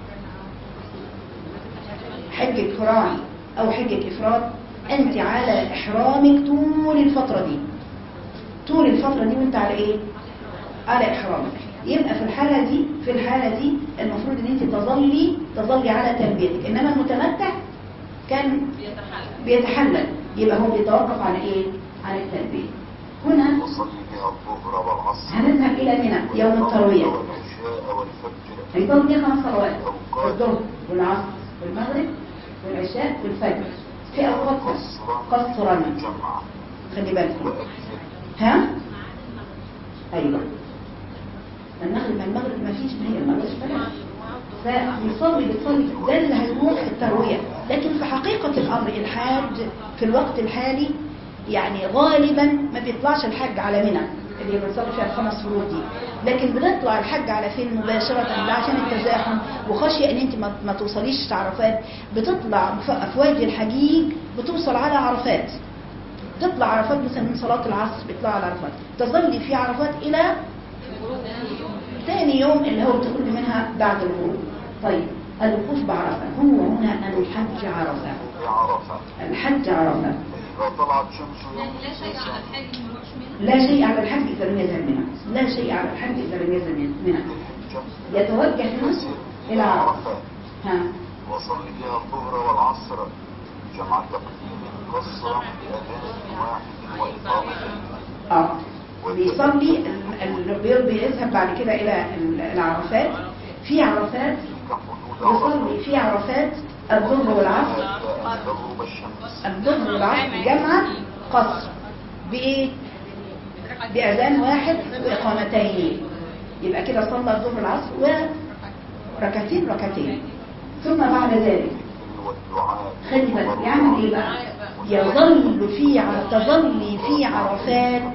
حجة قراعي أو حجة إفراد أنت على إحرامك طول الفترة دي طول الفترة دي وانت على ايه على احرامك يبقى في الحالة دي في الحالة دي المفروض ان انت تظلي تظلي على تلبيتك انما المتمتع كان بيتحلل يبقى هو بيتوقف على ايه على التلبية هنا وصلي بها الظهر والعصر هنذهب الى منى يوم التروية والعشاء والفجر هيضل دي خمس صلوات الظهر والعصر والمغرب والعشاء والفجر في اوقات قصرا جمع خلي بالكم وأكثر ها ايوه المغرب ما المغرب ما فيش ما هي المغرب فلا فبيصلي بيصلي ده اللي هيروح الترويه لكن في حقيقه الامر الحاج في الوقت الحالي يعني غالبا ما بيطلعش الحج على منى اللي بنصلي فيها الخمس فروض دي لكن بنطلع الحج على فين مباشرة لا عشان التزاحم وخشية ان انت ما, ما توصليش عرفات بتطلع في افواج الحجيج بتوصل على عرفات تطلع عرفات مثلا من صلاة العصر بيطلع على عرفات تظلي في عرفات إلى ثاني يوم اللي هو بتخرج منها بعد الغروب طيب الوقوف بعرفة هو هنا الحج عرفة في عرفة الحج عرفة فإذا طلعت شمس يوم لا شيء على الحاج ما يروحش منه لا شيء على الحج إذا لم يذهب منها لا شيء على الحج إذا لم يذهب منها الحجة يتوجه هنا يسير إلى عرفة عرفات ها وصل بها الظهر والعصر جمع تقديم قصرا بأذان واحد وإقامتين اه بيصلي ال- ال- بي- بيذهب بعد كده الى ال- العرفات في عرفات تلك حدود يصلي في عرفات الظهر والعصر حتى أن تغرب الشمس الظهر والعصر جمعا قصر بايه باذان واحد واقامتين يبقى كده صلى الظهر والعصر وركعتين ركعتين ثم بعد ذلك والدعاء خلي بالك يعمل ايه بقى يظل في ع- تظلي في عرفات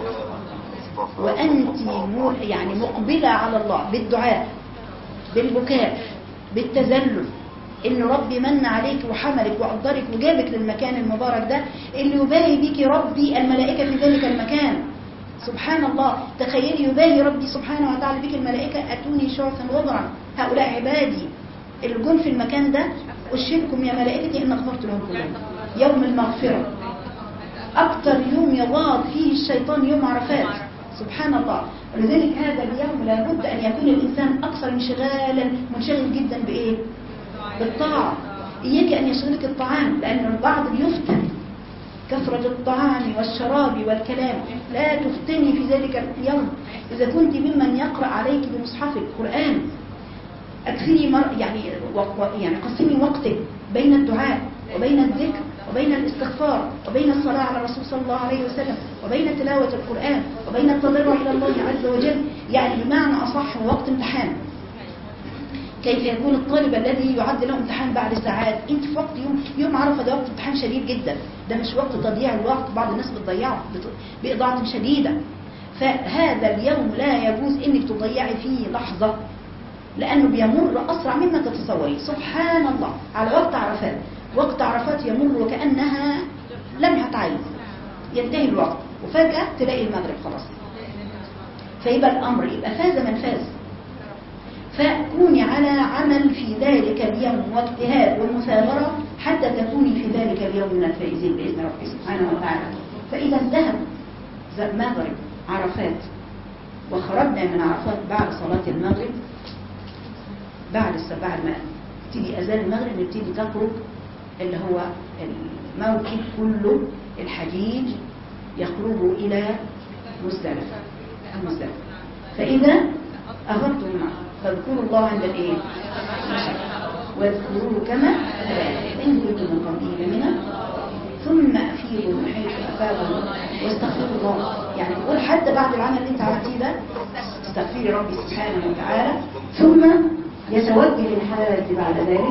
وانت مو- يعني مقبله على الله بالدعاء بالبكاء بالتذلل ان ربي من عليك وحملك وقدرك وجابك للمكان المبارك ده اللي يباهي بك ربي الملائكه في ذلك المكان سبحان الله تخيلي يباهي ربي سبحانه وتعالى بك الملائكه اتوني شعثا وبرا هؤلاء عبادي الجن في المكان ده اشهدكم يا ملائكتي ان غفرت لهم كلهم يوم المغفره أكثر يوم يغاض فيه الشيطان يوم عرفات سبحان الله ولذلك هذا اليوم لابد أن يكون الإنسان أكثر انشغالا منشغل جدا بإيه؟ بالطاعة إياك أن يشغلك الطعام لأن البعض بيفتن كثرة الطعام والشراب والكلام لا تفتني في ذلك اليوم إذا كنت ممن يقرأ عليك بمصحف القرآن أكثري مر يعني و... و- يعني قسمي وقتك بين الدعاء وبين الذكر وبين الاستغفار وبين الصلاة على الرسول صلى الله عليه وسلم وبين تلاوة القرآن وبين التضرع إلى الله عز وجل يعني بمعنى أصح هو وقت امتحان كيف يكون الطالب الذي يعد له امتحان بعد ساعات انت في وقت يوم يوم عرفه ده وقت امتحان شديد جدا ده مش وقت تضييع الوقت بعض الناس بتضيعه بت- بإضاعة شديدة فهذا اليوم لا يجوز انك تضيعي فيه لحظة لأنه بيمر أسرع مما تتصوري سبحان الله على وقت عرفات وقت عرفات يمر وكأنها لمحة عين ينتهي الوقت وفجأة تلاقي المغرب خلاص فيبقى الأمر يبقى فاز من فاز فكوني على عمل في ذلك اليوم واجتهاد ومثابرة حتى تكوني في ذلك اليوم من الفائزين بإذن ربك سبحانه وتعالى فإذا انتهى مغرب عرفات وخرجنا من عرفات بعد صلاة المغرب بعد الس- بعد ما تيجي أذان المغرب نبتدي تخرج اللي هو الموكب كله الحجيج يخرج إلى مزدلفة المزدلفة فإذا أفضتم فاذكروا الله عند الإيه؟ واذكروه كما هداكم إن كنتم من قبله لمن ثم أفيضوا من حيث أفاضوا واستغفروا الله يعني بقول حتى بعد العمل اللي انت عملتيه ده استغفري ربي سبحانه وتعالى ثم يتوجه الحاج بعد ذلك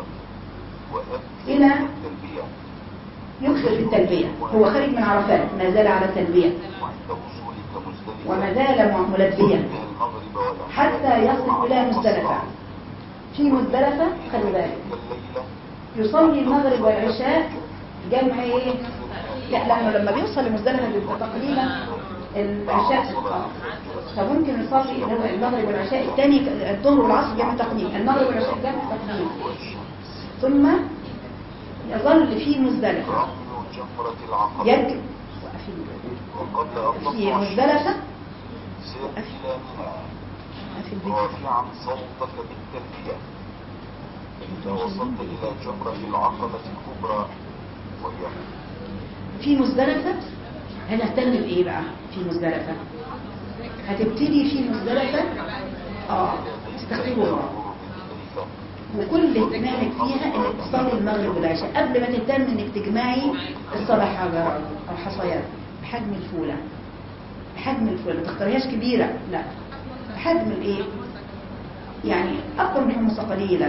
إلى التلبية يكثر في التلبية هو خارج من عرفات ما زال على التلبية وعند وصولك مزدلفة وما زال م- ملبيا المغرب والعشاء حتى يصل إلى مزدلفة في مزدلفة خلي بالك الليلة يصلي المغرب والعشاء جمع ايه لا لانه لما بيوصل لمزدلفه بيبقى تقريبا العشاء آه. فممكن يصلي اللي هو المغرب والعشاء الثاني الظهر والعصر جمع تقديم المغرب والعشاء جمع تقديم ثم يظل في مزدلفه رمل جمرة العقبة يرجع وقبل أن في تطلع مزدلفه سير إلى منى في البيت رافعا صوتك بالتلبية إذا وصلت إلى جمرة العقبة الكبرى وهي في مزدلفة هنهتم بإيه بقى في مزدلفة هتبتدي في مزدلفة اه استغفروا الله وكل اهتمامك فيها انك تصلي المغرب والعشاء قبل ما تهتم انك تجمعي الصبح حجرات او حصيات بحجم الفولة بحجم الفولة ما تختاريهاش كبيرة لا بحجم الايه يعني اكبر من حمص قليلا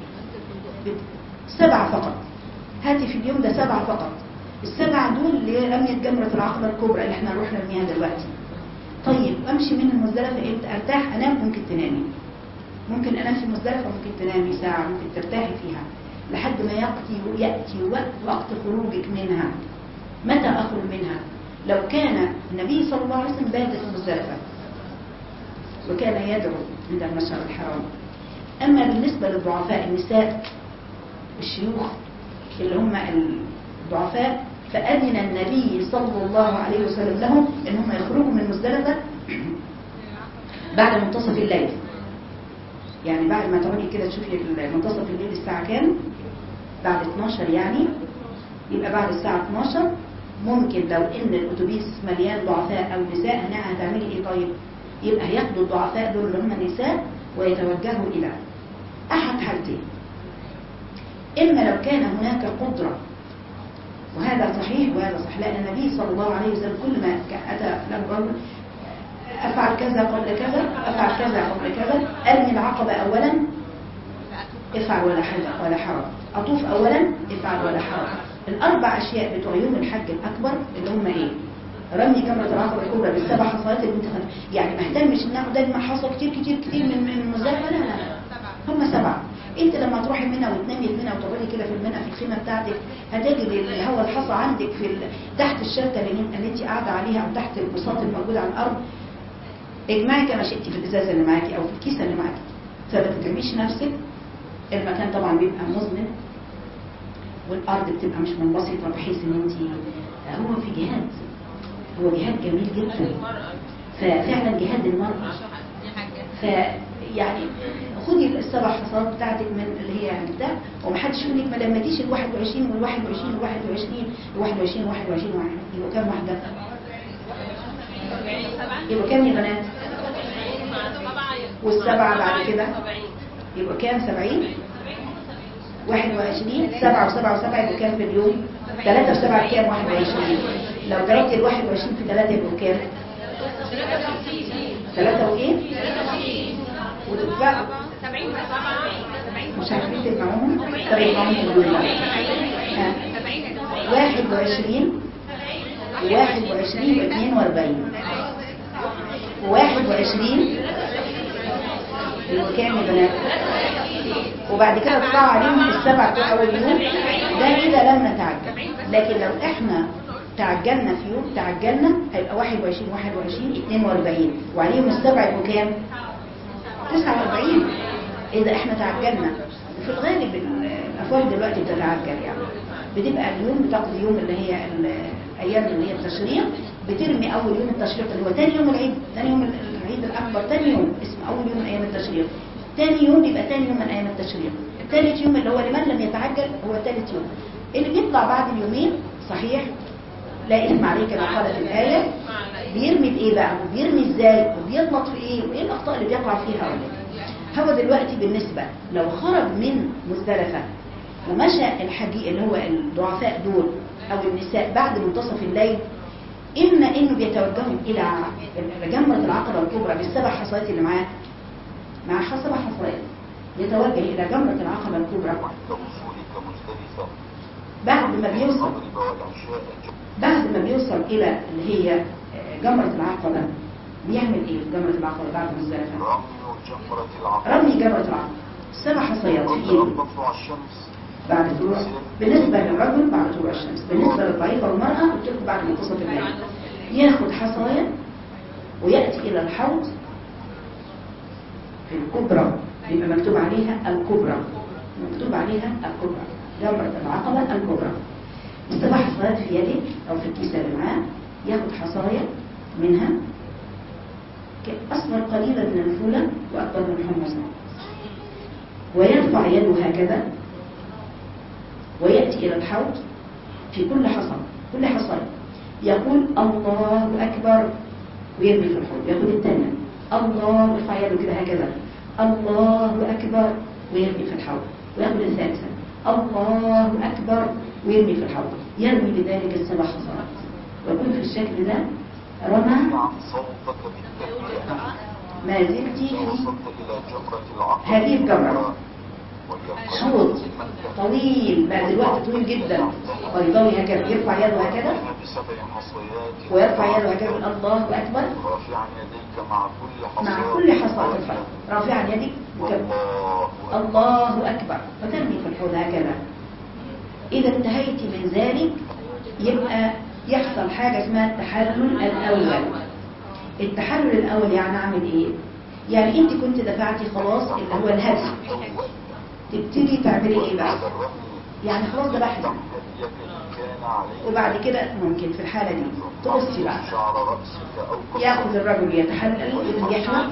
سبعة فقط هاتي في اليوم ده سبعة فقط السبعة دول اللي هي رمية جمرة العقبة الكبرى اللي احنا نروح نرميها دلوقتي طيب امشي من المزدلفة امتى ارتاح انام ممكن تنامي ممكن انام في المزدلفة ممكن تنامي ساعة ممكن ترتاحي فيها لحد ما يأتي يأتي وقت وقت خروجك منها متى أخرج منها لو كان النبي صلى الله عليه وسلم بات في المزدلفة وكان يدعو عند المشعر الحرام أما بالنسبة للضعفاء النساء الشيوخ اللي هم الضعفاء فأذن النبي صلى الله عليه وسلم لهم ان هم يخرجوا من مزدلفة بعد منتصف الليل يعني بعد ما تقعدي كده تشوفي منتصف الليل الساعة كام بعد 12 يعني يبقى بعد الساعة 12 ممكن لو ان الاتوبيس مليان ضعفاء او نساء هنا هتعملي ايه طيب يبقى هياخدوا الضعفاء دول اللي هم النساء ويتوجهوا الى احد حالتين اما لو كان هناك قدرة وهذا صحيح وهذا صحيح لان النبي صلى الله عليه وسلم كل ما كان اتى له رجل افعل كذا قبل كذا افعل كذا قبل كذا ارمي العقبة اولا افعل ولا حرج ولا حرج اطوف اولا افعل ولا حرج الاربع اشياء بتوع يوم الحج الاكبر اللي هم ايه رمي جمرة العقبة الكبرى بالسبع حصوات اللي انت خدتها. يعني ما اهتمش ان اخد ده حصى كتير كتير كتير من من المزدلفة لا لا لا هم سبعة انت لما تروحي منى وتنامي في منى وتقعدي كده في المنى في الخيمة بتاعتك هتجد الهواء الحصى عندك في ال... تحت الشركة اللي, اللي انت قاعدة عليها او تحت البساط الموجود على الارض اجمعي كما شئتي في الازازة اللي معاكي او في الكيسة اللي معاكي فما تتعبيش نفسك المكان طبعا بيبقى مظلم والارض بتبقى مش منبسطه بحيث ان انت هو في جهاد هو جهاد جميل جدا ففعلا جهاد المرأة فيعني خدي السبع حصات بتاعتك من اللي هي يعني بتاع ومحدش يقول لك ما لمتيش ال 21 وال 21 وال 21 ال 21 21 يبقوا كام واحدة؟ يبقوا كام يا بنات؟ والسبعة بعد كده يبقى كام 70 21 7 و7 و7 يبقوا كام في اليوم 3 و7 كام 21 لو ضربت ال 21 في 3 يبقوا كام 3 وايه وتبقى مش عارفين تجمعوهم طب يجمعوهم في اليوم بقى. ها. 21 و21 يبقى 42 و21 يبقوا كام يا بنات وبعد كده تطلع عليهم السبع بتوع اول يوم ده كده لم نتعجل لكن لو احنا تعجلنا في يوم تعجلنا هيبقى 21 21 42 وعليهم السبع يبقوا كام 49 اذا احنا تعجلنا وفي الغالب الافواج دلوقتي بتتعجل يعني بتبقى اليوم بتاخد يوم اللي هي الايام اللي هي التشريق بترمي اول يوم التشريق اللي هو تاني يوم العيد تاني يوم العيد الاكبر تاني يوم اسمه اول يوم من ايام التشريق تاني يوم بيبقى تاني يوم من ايام التشريق الثالث يوم اللي هو لمن لم يتعجل هو ثالث يوم اللي بيطلع بعد اليومين صحيح لا اثم عليه كما قالت الايه بيرمي بايه بقى وبيرمي ازاي وبيغلط في ايه وايه الاخطاء اللي بيقع فيها هو دلوقتي بالنسبه لو خرج من مزدلفه ومشى الحجي اللي هو الضعفاء دول او النساء بعد منتصف الليل اما انه بيتوجهوا الى جمره العقبه الكبرى بالسبع حصوات اللي معاه مع سبع حصوات يتوجه الى جمره العقبه الكبرى عند وصولك مزدلفة بعد ما بيوصل المغرب والعشاء بعد ما بيوصل الى اللي هي جمره العقبه بيعمل ايه في جمره العقبه بعد مزدلفه رمي جمرة العقبة رمي جمره العقبه سبع حصيات في ايده وقد تطلع الشمس بعد طلوع بالنسبة للرجل بعد طلوع الشمس بالنسبة للضعيفة والمرأة قلت لكم بعد منتصف الليل ياخد حصايا ويأتي إلى الحوض في الكبرى بيبقى مكتوب عليها الكبرى مكتوب عليها الكبرى جمرة العقبة الكبرى السبع حصايات في يده أو في الكيسة اللي معاه ياخد حصايا منها أصغر قليلا من الفولة وأكبر من الحمص ويرفع يده هكذا ويأتي إلى الحوض في كل حصى كل حصى يقول الله أكبر ويرمي في الحوض يقول الثانية الله يرفع يده كده هكذا الله أكبر ويرمي في الحوض ويقول الثالثة الله أكبر ويرمي في الحوض يرمي بذلك السبع حصات ويكون في الشكل ده رمى عن صوتك بالتكبير ما زلت في وصلت إلى جمرة العقبة هذه الجمرة وليقل حوض طويل بعد الوقت طويل جدا بيضاوي هكذا يرفع يده هكذا بسبع حصيات ويرفع يده هكذا يقول الله أكبر رافعا يديك مع كل حصاة مع كل حصاة الحوض رافعا يدك وكبر الله الله أكبر فترمي في الحوض هكذا إذا انتهيت من ذلك يبقى يحصل حاجة اسمها التحلل الأول التحلل الأول يعني أعمل إيه؟ يعني أنت كنت دفعتي خلاص اللي هو الهدي الأول تبتدي تعملي إيه بقى؟ بعد الرمي يعني خلاص ذبحتي تحت اليد كان عليه وبعد كده ممكن في الحالة دي تقصي بقى شعر رأسك أو ياخذ الرجل يتحلل يحلق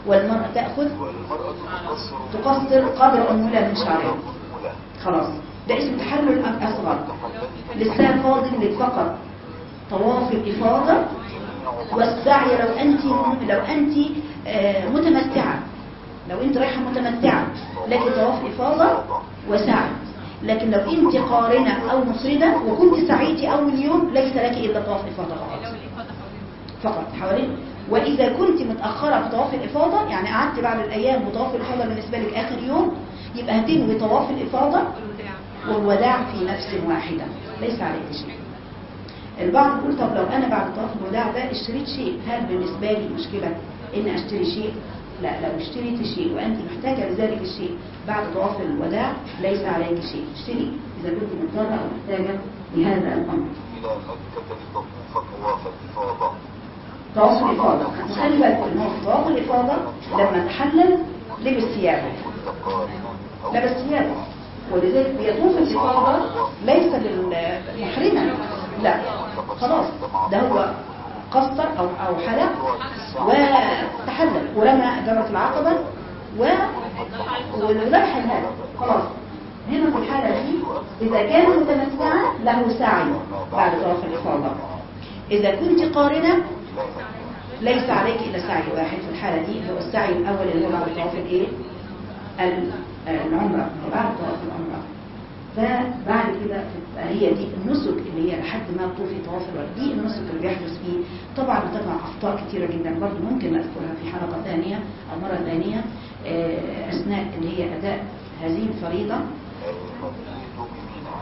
والمرأة تأخذ والمرأة تقصر تقصر قدر أنملة من شعرها أنملة خلاص ده اسمه تحلل أصغر لسه فاضل فقط طواف الإفاضة والسعي لو أنت لو أنت آه، متمتعة لو أنت رايحة متمتعة لك طواف إفاضة وسعي لكن لو أنت قارنة أو مفردة وكنت سعيتي أول يوم ليس لك إلا طواف إفاضة فقط فقط حوالين وإذا كنت متأخرة في طواف الإفاضة يعني قعدت بعد الأيام وطواف الإفاضة بالنسبة لك آخر يوم يبقى هتنوي طواف الإفاضة والوداع في نفس واحدة ليس عليك شيء البعض يقول طب لو أنا بعد طواف الوداع ده اشتريت شيء هل بالنسبة لي مشكلة إن أشتري شيء لا لو اشتريت شيء وأنت محتاجة لذلك الشيء بعد طواف الوداع ليس عليك شيء اشتري إذا كنت مضطرة أو محتاجة لهذا الأمر إلى مكة لتطوف طواف الإفاضة طواف الإفاضة خلي بالك إن هو في طواف الإفاضة لما تحلل لبس ثيابه كنت قارنا أو لبس ثيابه ولذلك بيطوف الإفاضة ليس للمحرمة لا خلاص ده هو قصر أو أو حلق وتحلل ورمى جمرة العقبة و وذبح الهدف خلاص هنا في الحالة دي إذا كان متمتعا له سعي بعد طواف الإفاضة إذا كنت قارنة ليس عليك إلا سعي واحد في الحالة دي اللي هو السعي الأول اللي هو بعد طواف الإيه؟ ال- العمرة بعد طواف العمرة فبعد كده تبقى هي دي النسك اللي هي لحد ما طوفي طواف الورد دي النسك اللي بيحدث فيه طبعا بتقع أخطاء كتيرة جدا برضه ممكن نذكرها في حلقة ثانية أو مرة ثانية آه، أثناء اللي هي أداء هذه الفريضة المبيت بمنى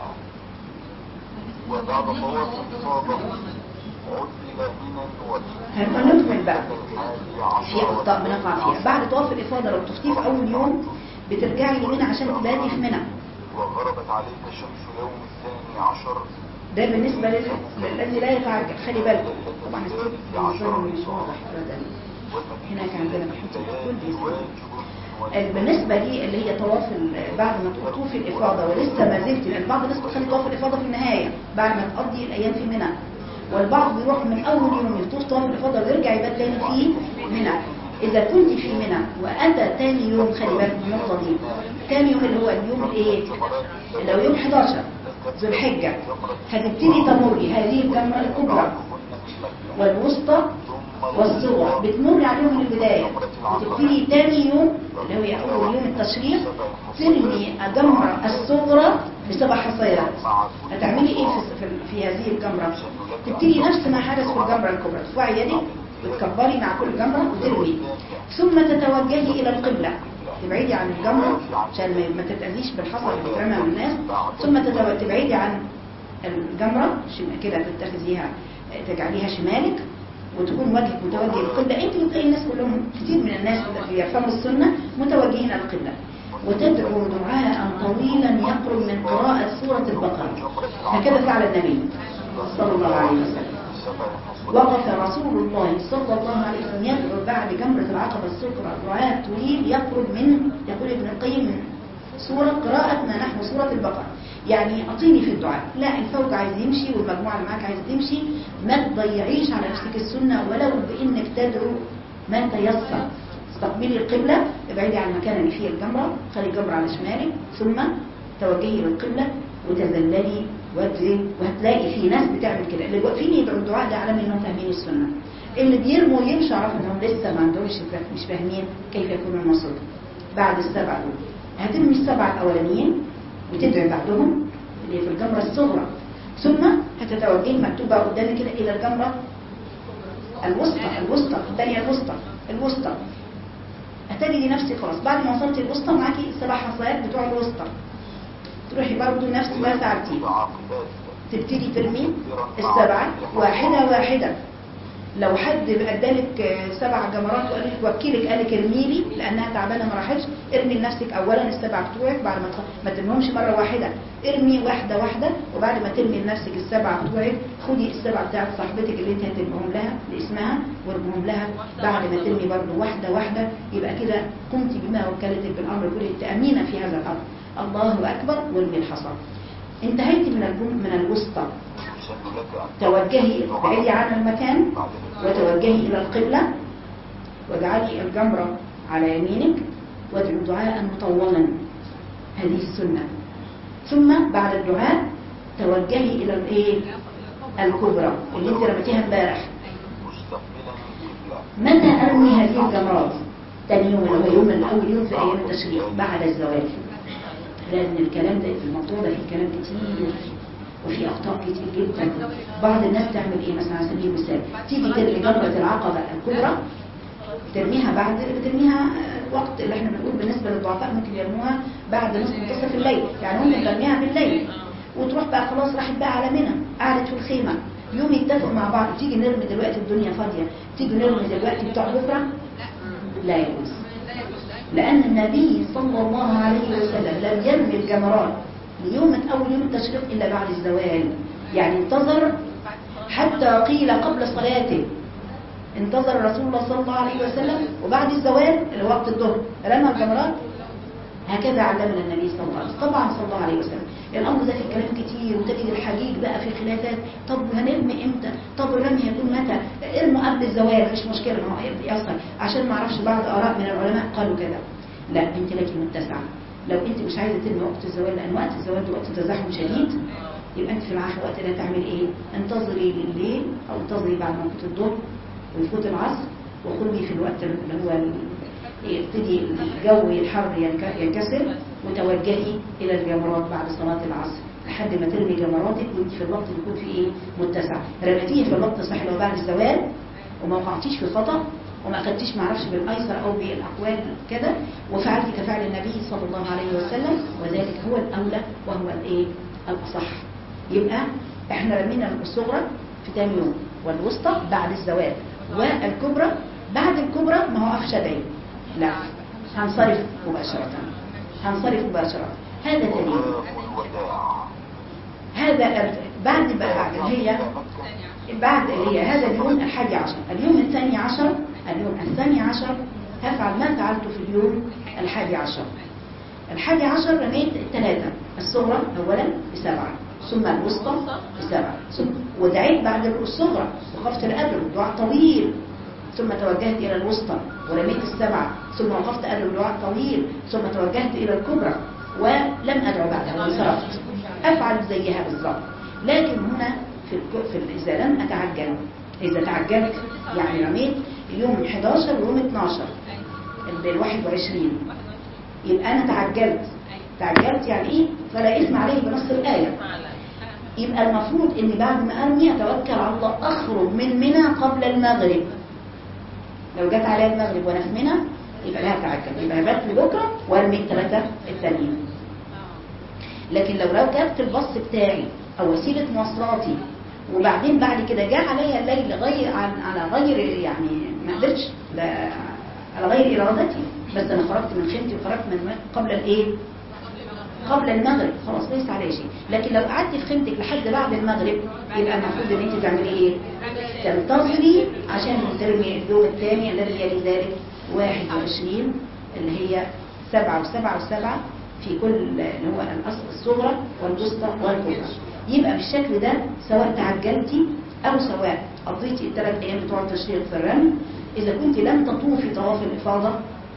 وبعد طواف الإفاضة عد إلى منى هنبقى ندخل بقى والحادي في عشر أخطاء بنقع فيها بعد طواف الإفاضة لو تفتيه في أول يوم بترجعي لمنى عشان تباتي في منى وغربت عليك شمس يوم الثاني عشر ده بالنسبة لل- للذي لا يتعجل خلي بالك طبعا الست بالنسبة لهم مش واضح أبدا هناك عندنا محيط كل دي واجب بالنسبة لي اللي هي طواف ال- بعد ما تطوفي الإفاضة ولسه ما زلت لأن بعض الناس بتخلي طواف الإفاضة في النهاية بعد ما تقضي الأيام في منى والبعض بيروح من أول يوم يطوف طواف الإفاضة ويرجع يبات تاني في منى إذا كنت في منى وأتى تاني يوم خلي بالك من النقطة دي تاني يوم اللي هو اليوم الإيه؟ اللي هو يوم 11 ذو الحجة هتبتدي تمري هذه الجمرة الكبرى والوسطى والصغرى بتمر عليهم من البداية وتبتدي تاني يوم اللي هو أول يوم التشريق ترمي الجمرة الصغرى بسبع حصيات هتعملي ايه في, في, في هذه الجمرة تبتدي نفس ما حدث في الجمرة الكبرى ترفعي يدك وتكبري مع كل جمرة وترمي ثم تتوجهي إلى القبلة تبعدي عن الجمرة عشان ما- ما تتأذيش بالحصى اللي بيترمى من الناس ثم تتو- تبعدي عن الجمرة شم- كده تتخذيها تجعليها شمالك وتكون وجهك متوجه للقبلة انت بتلاقي الناس كلهم كتير من الناس اللي بيفهموا السنة متوجهين على القبلة وتدعو دعاء طويلا يقرب من قراءة سورة البقرة هكذا فعل النبي صلى الله عليه وسلم وقف رسول الله صلى الله عليه وسلم يدعو بعد جمرة العقبة الصغرى دعاء طويل يقرب من يقول ابن القيم من سورة قراءة ما نحو سورة البقرة يعني أعطيني في الدعاء لا الفوج عايز يمشي والمجموعة اللي معاك عايزة تمشي ما تضيعيش على نفسك السنة ولو بإنك تدعو ما تيسر استقبلي القبلة ابعدي عن المكان اللي فيه الجمرة خلي الجمرة على شمالك ثم توجهي للقبلة وتذللي وادعي وهتلاقي في ناس بتعمل كده اللي واقفين يدعوا الدعاء ده علامة انهم فاهمين السنة اللي بيرموا ويمشوا عرفوا انهم لسه ما عندهمش فا- مش فاهمين كيف يكون النصر بعد السبع دول هترمي السبع الاولانيين وتدعي بعدهم اللي هي في الجمرة الصغرى ثم هتتوجهي مكتوبة قدامك كده الى الجمرة الوسطى الوسطى الثانية الوسطى الوسطى هتجدي نفسك خلاص بعد ما وصلتي الوسطى معاكي السبع حصيات بتوع الوسطى تروحي برضو نفس ما فعلتي عاقبات تبتدي ترمي السبعة واحدة واحدة لو حد ادالك آه، سبع جمرات وقال لك وكيلك قال لك ارمي لي لانها تعبانه ما راحتش ارمي لنفسك اولا السبع بتوعك بعد ما تخ- ما ترميهمش مره واحده ارمي واحده واحده وبعد ما ترمي لنفسك السبع بتوعك خدي السبع بتاعت صاحبتك اللي انت هترميهم لها باسمها وارميهم لها بعد ما ترمي برضه واحده واحده يبقى كده قمت بما وكلتك بالامر كله تامينا في هذا الامر الله اكبر وارمي الحصى انتهيت من الجم- من الوسطى يسن لك أن توجهي ابعدي عن المكان بعد وتوجهي إلى القبلة واجعلي الجمرة على يمينك وادعو دعاء مطولا هذه السنة ثم بعد الدعاء توجهي إلى الإيه؟ الكبرى اللي انت رميتيها امبارح مستقبلا القبلة متى أرمي هذه الجمرات؟ تاني يوم اللي هو يوم الأول يوم في أيام التشريق بعد الزواج لأن الكلام ده في الموضوع ده فيه كلام كتير وفي أخطاء كتير جدا بعض الناس تعمل إيه مثلا على سبيل المثال تيجي ترمي جمرة العقبة الكبرى ترميها بعد بترميها آه، وقت اللي احنا بنقول بالنسبة للضعفاء ممكن يرموها بعد نصف منتصف الليل يعني ممكن ترميها بالليل وتروح بقى خلاص راحت بقى على منى قعدت في الخيمة يوم يتفقوا مع بعض تيجي نرمي دلوقتي الدنيا فاضية تيجي نرمي دلوقتي بتوع بكرة لا يجوز لأن النبي صلى الله عليه وسلم لم يرمي الجمرات ليوم أول يوم التشريق إلا بعد الزوال يعني انتظر حتى قيل قبل صلاته انتظر رسول الله صلى الله عليه وسلم وبعد الزوال اللي هو وقت الظهر رمى الجمرات هكذا علمنا النبي صلى الله عليه وسلم طبعا صلى الله عليه وسلم الامر ده فيه كلام كتير وتجد الحجيج بقى في خلافات طب هنرمي امتى طب الرمي يكون متى ارموا قبل الزوال مش مشكله ما هو يحصل عشان ما اعرفش بعض اراء من العلماء قالوا كده لا انت لك متسعه لو انت مش عايزه ترمي وقت الزوال لان وقت الزوال ده وقت تزاحم شديد يبقى انت في العصر وقت ده تعمل ايه انتظري بالليل او انتظري بعد ما يفوت الظهر ويفوت العصر وخرجي في الوقت اللي هو ال- يبتدي الجو الحر ينك- ينكسر وتوجهي الى الجمرات بعد صلاه العصر لحد ما ترمي جمراتك وانت في الوقت اللي يكون فيه ايه متسع رميتيه في الوقت الصحيح اللي هو بعد الزوال وما وقعتيش في خطأ وما اخدتيش معرفش بالايسر او بالاقوال كده وفعلت كفعل النبي صلى الله عليه وسلم وذلك هو الاولى وهو الايه الاصح يبقى احنا رمينا الصغرى في تاني يوم والوسطى بعد الزوال والكبرى بعد الكبرى ما هو اخشى لا هنصرف مباشرة هنصرف مباشرة هذا دليل طواف الوداع هذا ال- بعد بعد اللي هي بعد اللي هي هذا اليوم الحادي عشر اليوم الثاني عشر اليوم الثاني عشر هفعل ما فعلته في اليوم الحادي عشر الحادي عشر رميت الثلاثة الصغرى أولا بسبعة ثم الوسطى بسبعة ثم ودعيت بعد الصغرى وقفت الأجر دعاء طويل ثم توجهت إلى الوسطى ورميت السبعة ثم وقفت أجر دعاء طويل ثم توجهت إلى الكبرى ولم أدعو بعدها وانصرفت أفعل زيها بالظبط لكن هنا في, الك... في ال- إذا لم أتعجل إذا تعجلت يعني رميت يوم 11 ويوم 12 ال 21 يبقى أنا تعجلت تعجلت يعني إيه فلا إثم عليه بنص الآية يبقى المفروض إني بعد ما أرمي أتوكل على الله أخرج من منى قبل المغرب لو جت عليا المغرب وأنا في منى يبقى لها تعجل يبقى هبات بكرة وأرمي الثلاثة التانيين لكن لو ركبت الباص بتاعي او وسيله مواصلاتي وبعدين بعد كده جاء عليا الليل غير عن على غير يعني ما قدرتش لا على غير ارادتي بس انا خرجت من خيمتي وخرجت من قبل الايه قبل المغرب خلاص ليس عليه شيء لكن لو قعدت في خيمتك لحد بعد المغرب يبقى المفروض ان انت تعملي ايه تنتظري عشان ترمي اليوم الثاني الذي يلي ذلك 21 اللي هي سبعة وسبعة وسبعة في كل اللي هو الأصل الصغرى والوسطى والكبرى يبقى بالشكل ده سواء تعجلتي أو سواء قضيتي الثلاث أيام بتوع التشريق في الرمي إذا كنت لم تطوفي طواف الإفاضة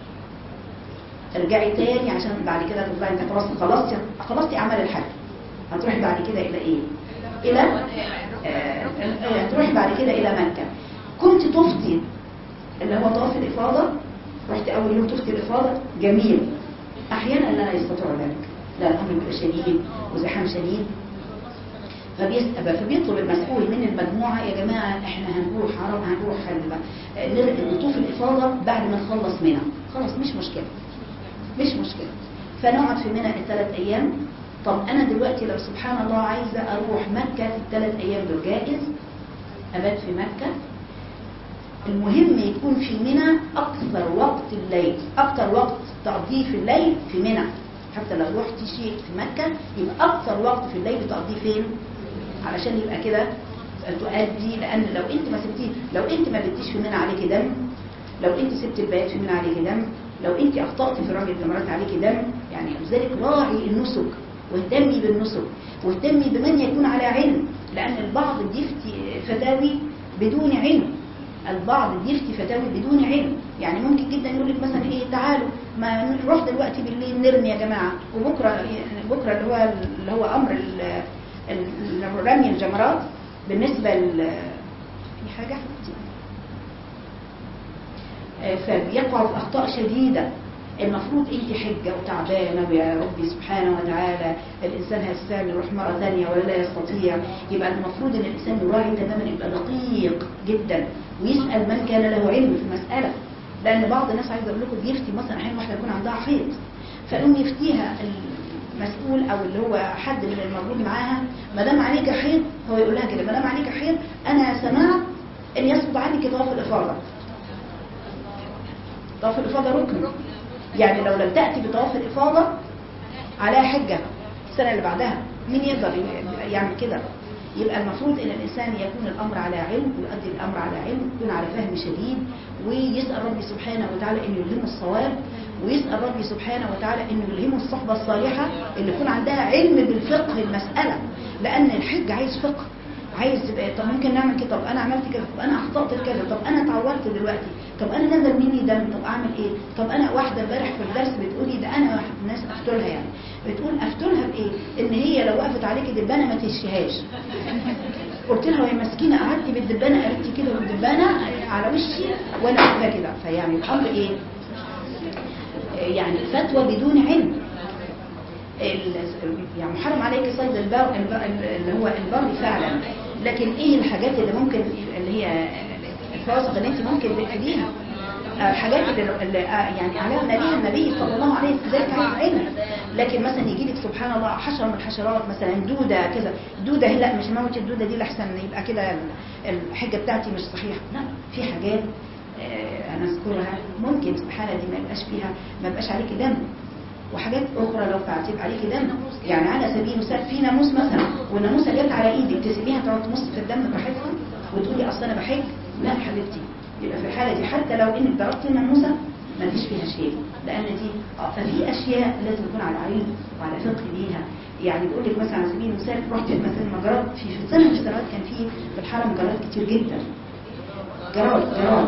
ارجعي تاني عشان بعد كده تطلعي انت خلاص خلصتي خلصتي اعمال الحج هتروحي بعد كده الى ايه الى آه، آه، هتروحي بعد كده الى مكه كنت طفتي اللي هو طواف الافاضه رحت اول يوم طفت الافاضه جميل احيانا لا يستطيع ذلك لا الامر بيبقى شديد وزحام شديد فبيسأل فبيطلب المسؤول من المجموعة يا جماعة احنا هنروح حرام هنروح ال- نر- نطوف الإفاضة بعد ما نخلص منى خلاص مش مشكلة مش مشكلة فنقعد في منى الثلاث أيام طب أنا دلوقتي لو سبحان الله عايزة أروح مكة في الثلاث أيام دول جائز أبات في مكة المهم يكون في منى أكثر وقت الليل أكثر وقت تقضيه في الليل في منى حتى لو رحت شيء في مكة يبقى أكثر وقت في الليل تقضيه فين علشان يبقى كده تؤدي لأن لو أنت ما سبتيه لو أنت ما بتيش في منى عليك دم لو أنت سبت البيات في منى عليك دم لو أنت أخطأت في رمي الجمرات عليك دم يعني لذلك راعي النسك واهتمي بالنسك واهتمي بمن يكون على علم لأن البعض بيفتي فتاوي بدون علم البعض بيفتي فتاوي بدون علم يعني ممكن جدا يقول لك مثلا ايه تعالوا ما نروح دلوقتي بالليل نرمي يا جماعه وبكره بكره اللي هو اللي هو امر ال- ال- رمي الجمرات بالنسبه ل في حاجه حبيبتي آه، فبيقعوا في اخطاء شديده المفروض انت حجه وتعبانه ويا ربي سبحانه وتعالى الانسان هيستعمل يروح مره ثانيه ولا لا يستطيع يبقى المفروض ان الانسان يراعي تماما يبقى دقيق جدا ويسال من كان له علم في المساله لان بعض الناس عايزه اقول لكم بيفتي مثلا احيانا واحده يكون عندها حيض فيقوم يفتيها المسؤول او اللي هو حد من الموجود معاها ما دام عليك حيض هو يقول لها كده ما دام عليك حيض انا سمعت ان يسقط عنك طواف الافاضه طواف الافاضه ركن يعني لو لم تاتي بطواف الافاضه عليها حجه السنه اللي بعدها مين يقدر يعمل كده يبقى المفروض ان الانسان يكون الامر على علم ويؤدي الامر على علم يكون على فهم شديد ويسال ربي سبحانه وتعالى انه يلهمه الصواب ويسال ربي سبحانه وتعالى انه يلهمه الصحبه الصالحه اللي يكون عندها علم بالفقه المساله لان الحج عايز فقه عايز تبقى طب ممكن نعمل كده طب انا عملت كده طب انا اخطات في كذا طب انا اتعورت دلوقتي طب انا نزل مني دم طب اعمل ايه طب انا واحده امبارح في الدرس بتقولي ده انا واحد الناس افتولها يعني بتقول افتولها بايه ان هي لو وقفت عليك دبانه ما تشيهاش قلت لها وهي مسكينه قعدتي بالدبانه قالت لي كده بالدبانه على وشي وانا واقفه كده فيعني الامر ايه يعني فتوى بدون علم ال- يعني محرم عليك صيد البر الب- اللي هو البر فعلا لكن ايه الحاجات اللي ممكن اللي هي الفواسق اللي انت ممكن تأذيها الحاجات اللي اللي يعني علمنا بيها النبي صلى الله عليه وسلم ذلك عايز علم لكن مثلا يجي لك سبحان الله حشره من الحشرات مثلا دوده كذا دوده لا مش موت الدوده دي لحسن يبقى كده ال- الحجه بتاعتي مش صحيحه لا في حاجات آه، انا اذكرها ممكن الحاله دي ما يبقاش فيها ما يبقاش عليك دم وحاجات اخرى لو فعلت يبقى عليك دم يعني على سبيل المثال في ناموس مثلا والناموسه جت على ايدك تسيبيها تقعد تمص في الدم براحتها وتقولي اصل انا بحج لا حبيبتي يبقى في الحاله دي حتى لو انك ضربتي الناموسه ما فيش فيها شيء لان دي آه، ففي اشياء لازم تكون على علم وعلى فقه بيها يعني بقول لك مثلا على سبيل المثال رحت مثلا مجرات في في سنه من السنوات كان في في الحرم جرات كتير جدا جراد جراد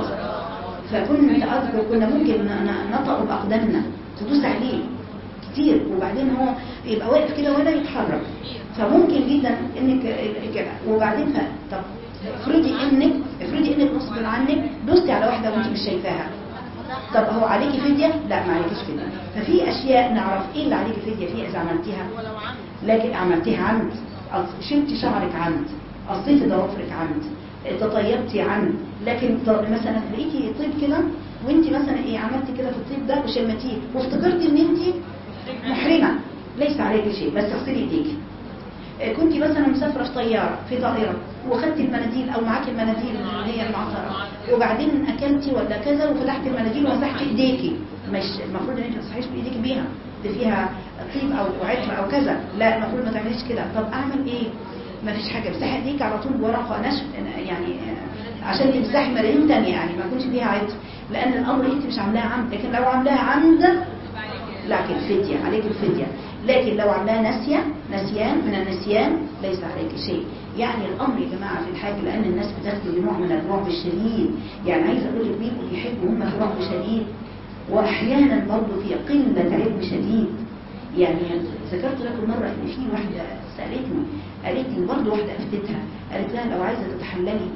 فكنت اذكر كنا ممكن ن- ن- نطأ باقدامنا تدوس عليه كتير وبعدين هو يبقى واقف كده ولا يتحرك فممكن جدا انك كده وبعدين ف... طب افرضي انك افرضي انك غصب عنك دوستي على واحده وانت مش شايفاها طب هو عليكي فديه لا ما عليكيش فديه ففي اشياء نعرف ايه اللي عليكي فديه فيها اذا عملتيها لكن عملتيها عمد أص- شلتي شعرك عمد قصيتي ضوافرك عمد تطيبتي عمد لكن ط- مثلا لقيتي طيب كده وانت مثلا ايه عملتي كده في الطيب ده وشمتيه وافتكرتي ان انت محرمه ليس عليك شيء بس اغسلي ايديك آه، كنت مثلا مسافره في طياره في طائره وخدتي المناديل او معاكي المناديل اللي هي المعطره وبعدين اكلتي ولا كذا وفتحتي المناديل ومسحتي ايديكي مش المفروض ان انت ما تصحيش بايديك بيها دي فيها طيب او عطر او كذا لا المفروض ما تعمليش كده طب اعمل ايه ما فيش حاجه امسحي ايديك على طول بورقه نشف يعني آه، عشان تمسحي ملايين تانية يعني ما يكونش فيها عطر لان الامر انت مش عاملاها عمد لكن لو عاملاها عمد لكن فدية عليك الفدية لكن لو عملها نسية نسيان من النسيان ليس عليك شيء يعني الأمر يا جماعة في الحاج لأن الناس بتاخد نوع من الرعب الشديد يعني عايزة أقول لك بيبقوا بيحبوا هم في رعب شديد وأحيانا برضه في قلة علم شديد يعني ذكرت لكم مرة إن في واحدة سألتني قالت لي برضه واحدة أفتتها قالت لها لو عايزة تتحللي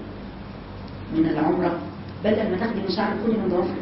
من العمرة بدل ما تاخدي من شعرك كل من ضوافرك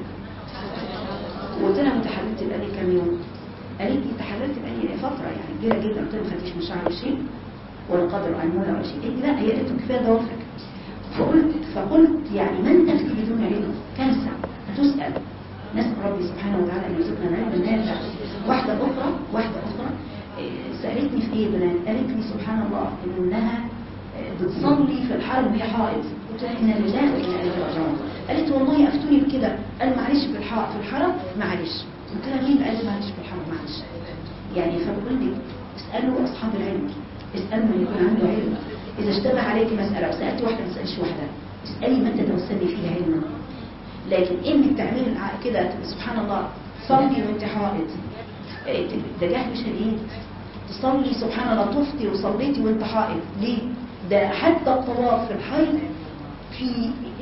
وقلت لها انت حللت بقالي كام يوم قالت لي تحللت بقالي فتره يعني كبيره جدا قلت لها ما خدتيش من شعري شيء ولا قدر عموله ولا شيء قالت لي لا هي قالت لي كفايه ضوافرك فقلت فقلت يعني من تفتي بدون علم كارثه هتسال نسال ربي سبحانه وتعالى ان يرزقنا العلم النافع واحده اخرى واحده اخرى إيه، سالتني في ايه بنات قالت لي سبحان الله انها بتصلي في الحرم وهي حائض قلت لها انا لله وانا اليه راجعون قالت والله افتوني بكده قال معلش في الحرم في الحرم معلش قلت لها مين قال معلش في الحرم معلش يعني فبقول لك اسالوا اصحاب العلم اسالوا من يكون عنده علم اذا اشتبه عليك مساله وسالت واحده ما تسالش واحده اسالي من تتوسلي فيه علما لكن انك تعملي الع- كده سبحان الله صلي وانت حائض إيه، ده جهل شديد تصلي سبحان الله طفتي وصليتي وانت حائض ليه ده حتى الطواف في الحيض في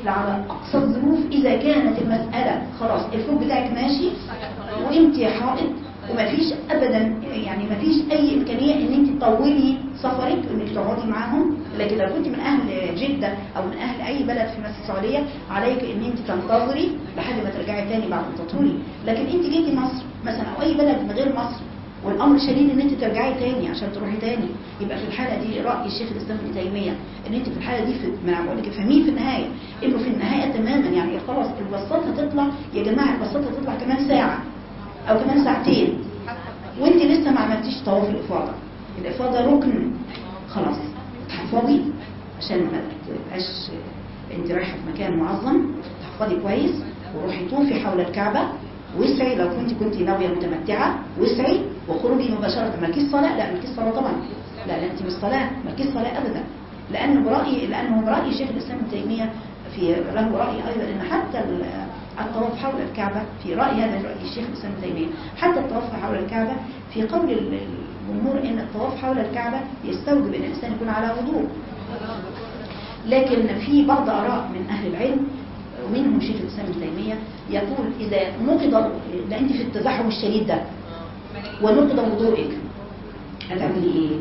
على اقصى الظروف اذا كانت المساله خلاص الفوق بتاعك ماشي وانت حائط ومفيش ابدا يعني مفيش اي امكانيه ان انت تطولي سفرك انك تقعدي معاهم لكن لو كنت من اهل جده او من اهل اي بلد في مصر السعوديه عليك ان انت تنتظري لحد ما ترجعي تاني بعد ما تطولي لكن انت جيتي مصر مثلا او اي بلد من غير مصر والامر شديد ان انت ترجعي تاني عشان تروحي تاني يبقى في الحاله دي راي الشيخ الاسلام ابن تيميه ان انت في الحاله دي في ما انا بقول لك افهميه في النهايه انه في النهايه تماما يعني خلاص البساط هتطلع يا جماعه البساط هتطلع كمان ساعه او كمان ساعتين وانت لسه ما عملتيش طواف الافاضه الافاضه ركن خلاص تحفظي عشان ما تبقاش انت رايحه في مكان معظم تحفظي كويس وروحي طوفي حول الكعبه واسعي لو كنت كنت ناويه متمتعه واسعي وخرجي مباشره مالكيش صلاه لا مالكيش صلاه طبعا لا لا انت مش صلاه مالكيش صلاه ابدا لانه برايي لانه براي شيخ الاسلام ابن تيميه في له راي ايضا ان حتى ال- الطواف حول الكعبة في رأي هذا رأي الشيخ الإسلام ابن تيمية حتى الطواف حول الكعبة في قول ال- الجمهور إن الطواف حول الكعبة يستوجب أن الإنسان يكون على وضوء لكن في بعض آراء من أهل العلم ومنهم شيخ الإسلام ابن تيمية يقول إذا نقض ده أنت في التزحم الشديد ده ونقض وضوئك هتعملي إيه؟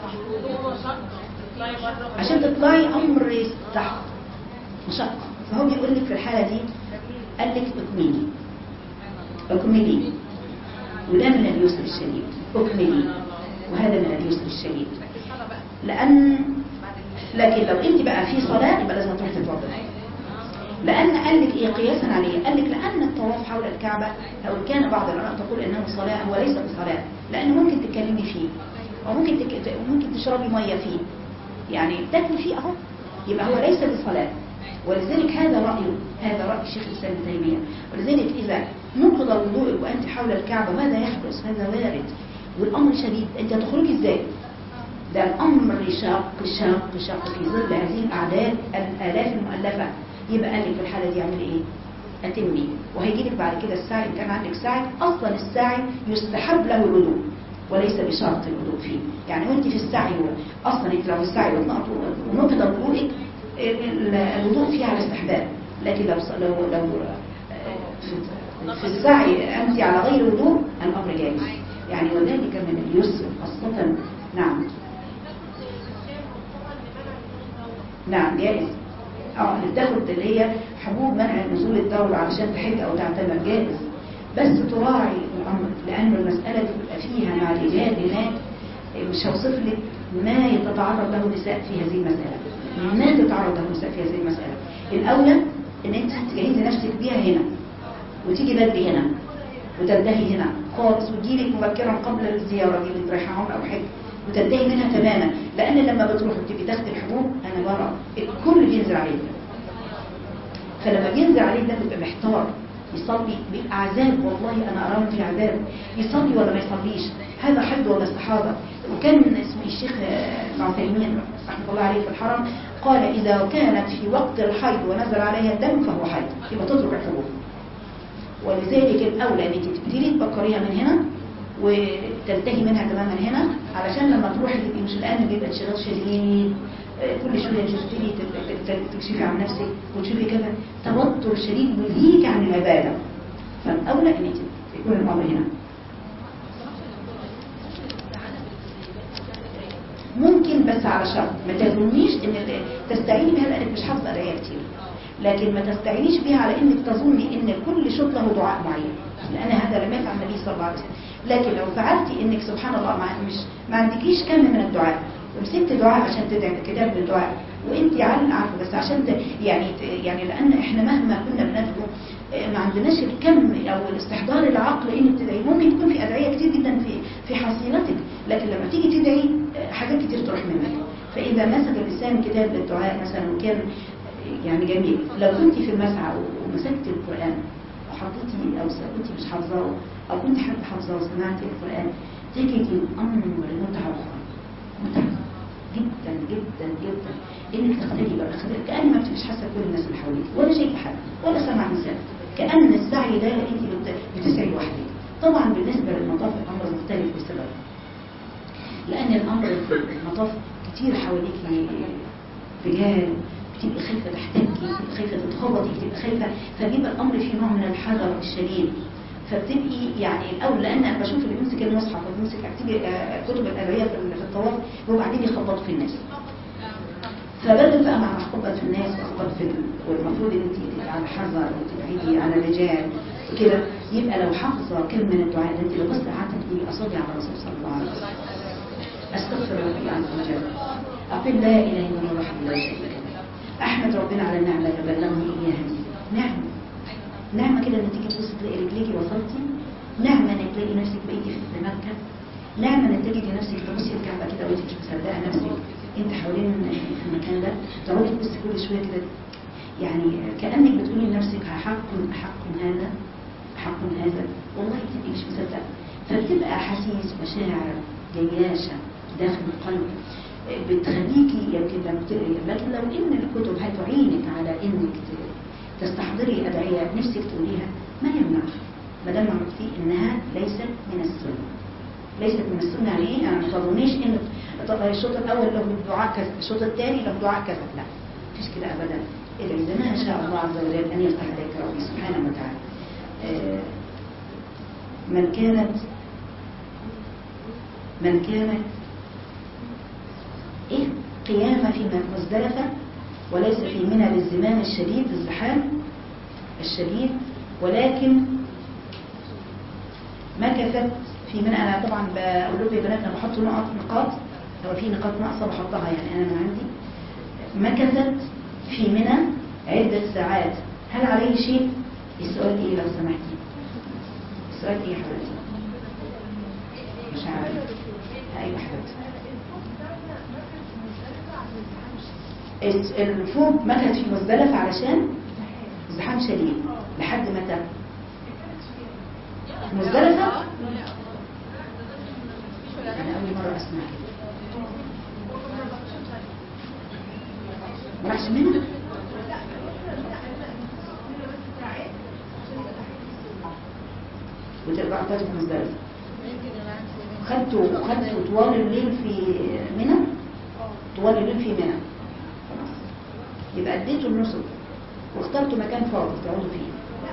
عشان تطلعي أمر يستحق مشقة فهو بيقول لك في الحالة دي قال لك اكملي اكملي وده من اليسر الشديد اكملي وهذا من اليسر الشديد لأن لكن لو انت بقى في صلاة يبقى لازم تروح تتوضا لأن قال لك إيه قياسا عليه قال لك لأن الطواف حول الكعبة لو كان بعض العلماء تقول إنه صلاة هو ليس بصلاة لأنه ممكن تتكلمي فيه وممكن تك... ممكن تشربي مية فيه يعني تاكلي فيه أهو يبقى هو ليس بصلاة ولذلك هذا رأيه هذا رأي الشيخ الإسلام ابن تيمية ولذلك إذا نقض وضوءك وأنت حول الكعبة ماذا يحدث هذا وارد والأمر شديد أنت هتخرجي إزاي ده الأمر شاق شاق شاق في ظل هذه الأعداد الآلاف المؤلفة يبقى قال لك في الحالة دي اعملي إيه أتمي وهيجي لك بعد كده السعي إن كان عندك سعي أصلا السعي يستحب له الوضوء وليس بشرط الوضوء فيه يعني وانت في السعي اصلا انت لو في السعي ونقض وضوءك ال- الوضوء فيه على استحباب لكن لو لو لو في- في السعي انت على غير وضوء الامر جائز يعني وذلك من اليسر خاصه نعم نعم جائز اه اللي بتاخد اللي هي حبوب منع نزول الدورة علشان تحج او تعتمر جائز بس تراعي الامر لان المسألة بيبقى فيها مع الرجال هناك مش هوصف لك ما يتعرض له النساء في هذه المسألة ما تتعرض له النساء في هذه المسألة الأولى ان انت تجهزي نفسك بيها هنا وتيجي بدري هنا وتنتهي هنا خالص وتجيلك مبكرا قبل الزيارة دي اللي رايحة عمر أو حج وتنتهي منها تماما لأن لما بتروح وتبقي تاخدي الحبوب أنا برا الكل بينزل عليك فلما بينزل عليه ده بيبقى محتار يصلي بيبقى عذاب والله انا اراه في عذاب يصلي ولا ما يصليش هذا حد ولا استحاضه وكان اسمه الشيخ ابن عثيمين رحمه الله عليه في الحرم قال اذا كانت في وقت الحيض ونزل عليها الدم فهو حيض يبقى تترك الحبوب ولذلك الاولى انك تبتدي تبكريها من هنا وتنتهي منها تماما هنا علشان لما تروحي تبقي مش الان بيبقى انشغال شديد آه، كل شويه تشتري تب- تب- تكشفي عن نفسك وتشوفي كذا توتر شديد يلهيك عن العباده فالاولى ان يكون الامر هنا ممكن بس على شرط ما تظنيش ان ال- تستعيني بها لانك مش حافظه قرايه كتير لكن ما تستعينيش بها على انك تظني ان كل شوط له دعاء معين لان هذا لم يفعل النبي صلى الله عليه وسلم لكن لو فعلتي انك سبحان الله ما مش ما عندكيش كم من الدعاء ومسكت دعاء عشان تدعي كتاب للدعاء وانت عارفه عارفه بس عشان ت... يعني ت... يعني لان احنا مهما كنا بندعو آه، ما عندناش الكم او الاستحضار العقل انك تدعي ممكن تكون في ادعيه كتير جدا في في حصيلتك لكن لما تيجي تدعي آه، حاجات كتير تروح منك فاذا مسك اللسان كتاب للدعاء مثلا وكان آه، يعني جميل لو كنت في المسعى ومسكت القران وحطيتي او كنت مش حافظاه او كنت حد حافظاه وسمعتي القران تجد الامر متعه اخرى متعه جدا جدا جدا انك تختلي بقى تختلي كان ما بتبقيش حاسه كل الناس اللي حواليك ولا شايفه حد ولا سامعه انسان كان السعي ده انت بت- بتسعي لوحدك طبعا بالنسبه للمطاف الامر مختلف بسبب لان الامر في المطاف كتير حواليك رجال بتبقي خايفة تحتكي بتبقي خايفة تتخبطي بتبقي خايفة فبيبقى الأمر في نوع من الحذر الشديد فبتبقي يعني الأول لأن أنا بشوف اللي بيمسك المصحف وبيمسك أكتب آه، كتب الأدعية في في الطواف وبعدين يخبطوا في الناس فبدل بقى مع خطبة الناس وخطبة في ال- والمفروض ان انت تبقي على حذر وتبعدي عن الرجال كده يبقى لو حافظة كلمة من الدعاء ده انت لو بس قعدت تقولي اصلي على الرسول صلى الله عليه وسلم استغفر ربي عز وجل اقول لا اله الا الله وحده لا شريك له احمد ربنا على النعمة اللي بلغني اياها دي نعمة نعمة كده ان تيجي تبص تلاقي رجليكي وصلتي نعمة انك تلاقي نفسك بقيتي في مكة نعمة انك تجدي نفسك تبصي الكعبة كده وانت مش مصدقة نفسك انت حوالين في المكان ده تقعدي تبصي كل شوية كده يعني كأنك بتقولي لنفسك حق حق هذا حق هذا والله بتبقي مش مصدقة فبتبقى أحاسيس مشاعر جياشة داخل القلب بتخليكي يمكن لم ت- لكن لو ان الكتب هتعينك على انك ت- تستحضري ادعيه نفسك تقوليها ما يمنع ما دام عرفتي انها ليست من السنه ليست من السنه يعني ايه يعني ما تظنيش ان طب الشوط الاول له دعاء كذا الشوط الثاني له دعاء كذا لا مفيش كده ابدا الا اذا ما شاء الله عز وجل ان يفتح عليك ربي سبحانه وتعالى آه، من كانت من كانت ايه قيامة في مزدلفة وليس في منى للزمام الشديد الزحام الشديد ولكن مكثت في منى انا طبعا بقول لكم يا بنات انا بحط نقط نقاط لو في نقاط ناقصه بحطها يعني انا من عندي مكثت في منى عدة ساعات هل عليه شيء السؤال ايه لو سمحتي السؤال ايه يا حبيبتي مش عارف ايوه حبيبتي الس- الفوق مكث في مزدلفة علشان ازدحام شديد لحد متى مزدلفة انا اول مرة اسمع كده ما راحش منها وترجع تاني في مزدلفة خدتوا خدتوا طوال الليل في منى طوال الليل في منى خلاص يبقى اديتوا النصب واخترتوا مكان فاضي تقعدوا فيه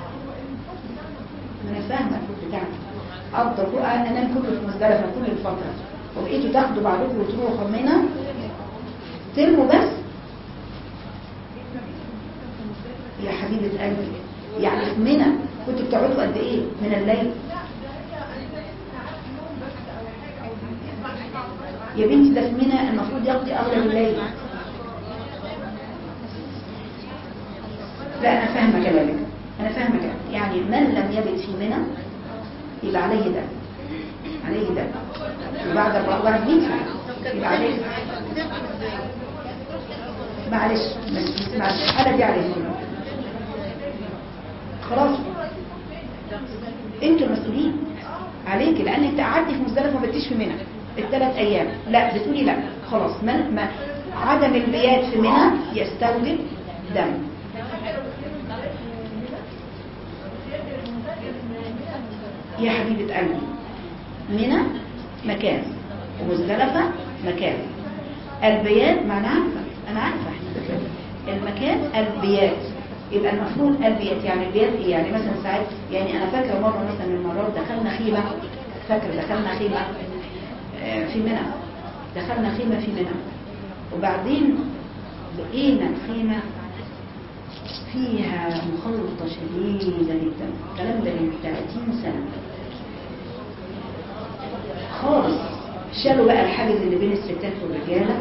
انا فاهمه الفوق بتاعك افضل فوق انام كله في مزدلفه كل الفتره وبقيتوا تاخدوا بعضكم وتروحوا منى ترموا بس يا حبيبه قلبي يعني في منى كنتوا بتقعدوا قد ايه من الليل يا بنتي ده في منى المفروض يقضي اغلب الليل لا انا فاهمه كلامك انا فاهمه كلامك يعني من لم يبت في منى يبقى عليه ده عليه ده وبعد الرغبه يدفع يبقى عليه معلش بس معلش الحاله دي عليه خلاص انتوا المسؤولين عليك لان انت قعدتي في مزدلفه ما بتيش في منى الثلاث ايام لا بتقولي لا خلاص من ما عدم البيات في منى يستوجب دم يا حبيبة قلبي منى مكان ومزدلفة مكان البيات ما انا عارفة انا عارفة احنا المكان البيات يبقى المفروض البيات يعني البيات ايه يعني مثلا ساعات يعني انا فاكرة مرة مثلا من المرات دخلنا خيمة فاكرة دخلنا خيمة آه، في منى دخلنا خيمة في منى وبعدين لقينا الخيمة فيها مخلطة شديدة جدا الكلام ده من 30 سنة خالص شالوا بقى الحاجز اللي بين الستات والرجالة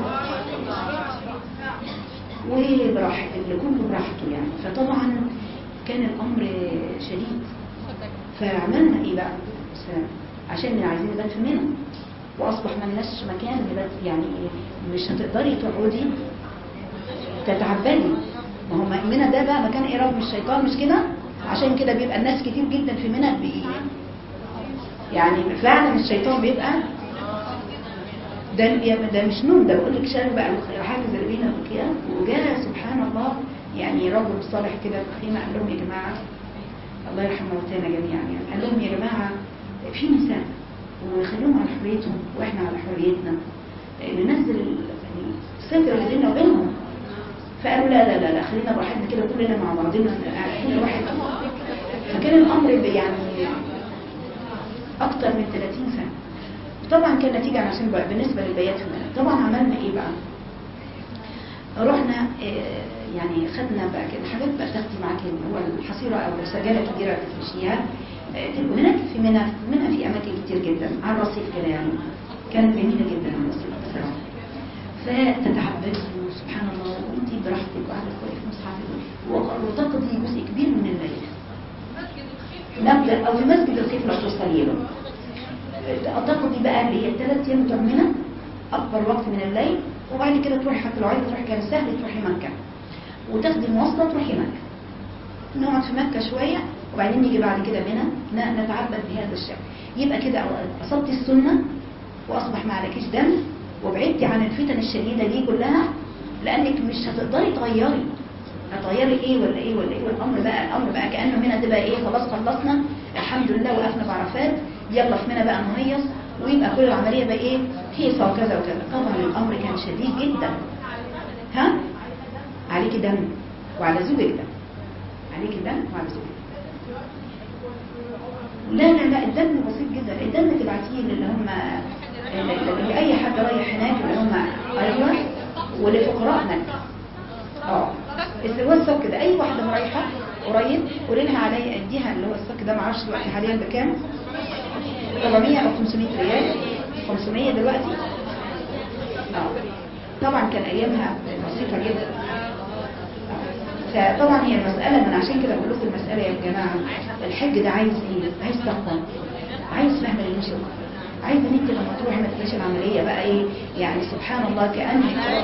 وبراحة اللي كله براحته يعني فطبعا كان الأمر شديد فعملنا ايه بقى س- عشان عايزين نبات في منى واصبح ما لناش مكان نبات يعني مش هتقدري تقعدي تتعبدي ما هو منى ده بقى مكان إيراد من الشيطان مش كده عشان كده بيبقى الناس كتير جدا في منى بي يعني فعلا الشيطان بيبقى ده ده مش نوم ده بقول لك شال بقى الحاجز اللي بينا وكده وجاء سبحان الله يعني رجل صالح كده في الخيمه قال لهم يا جماعه الله يرحم موتانا جميعا يعني قال لهم يا جماعه في نساء وخليهم على حريتهم واحنا على حريتنا ننزل ال- الستر اللي بيننا وبينهم فقالوا لا لا لا لا خلينا براحتنا كده كلنا مع بعضنا كل واحد فكان الامر يعني اكتر من 30 سنه طبعا كان نتيجه عشان بقى بالنسبه للبيات في المنى طبعا عملنا ايه بقى رحنا آه، يعني خدنا بقى كده حاجات بقى تاخدي معاكي اللي هو الحصيره او سجاله كبيره تفرشيها آه، تبقوا هناك في منى منى في اماكن كتير جدا على الرصيف كده يعني كانت جميله جدا على الرصيف بصراحه فتتعبدوا سبحان الله وانت براحتك وقاعده تقرأي في مصحفك و- وتقضي جزء كبير من الليل نبدا او في مسجد الخيف لو توصلي له تقضي بقى اللي هي الثلاث ايام بتوع منى اكبر وقت من الليل وبعد كده تروحي حتى لو عايزه تروحي كان سهل تروحي مكه وتاخدي المواصله تروحي مكه نقعد في مكه شويه وبعدين نيجي بعد كده منى ن- نتعبد بهذا الشكل يبقى كده اصبتي السنه واصبح ما عليكيش دم وبعدتي عن الفتن الشديده دي كلها لانك مش هتقدري تغيري هتغيري ايه ولا ايه ولا ايه والامر بقى الامر بقى كانه منى تبقى ايه خلاص خلصنا الحمد لله وقفنا بعرفات يلا في منى بقى نهيص ويبقى كل العمليه بقى ايه هيصه وكذا وكذا طبعا الامر كان شديد جدا ها عليكي دم وعلى زوجك دم عليكي دم وعلى زوجك لا لا لا الدم بسيط جدا الدم تبعتيه اللي هم اللي اي حد رايح هناك اللي هم ايوه ولفقراء مكه اه هو الصك ده اي واحده رايحه قريب قولي لها علي اديها اللي هو الصك ده معرفش دلوقتي حاليا بكام 400 او 500 ريال 500 دلوقتي اه طبعا كان ايامها بسيطه جدا آه. فطبعا هي المساله من عشان كده بقول لكم المساله يا جماعه الحج ده عايز ايه عايز تقوى عايز فهم للنشر عايز ان انت لما تروحي ما تبقاش العمليه بقى ايه يعني سبحان الله كانك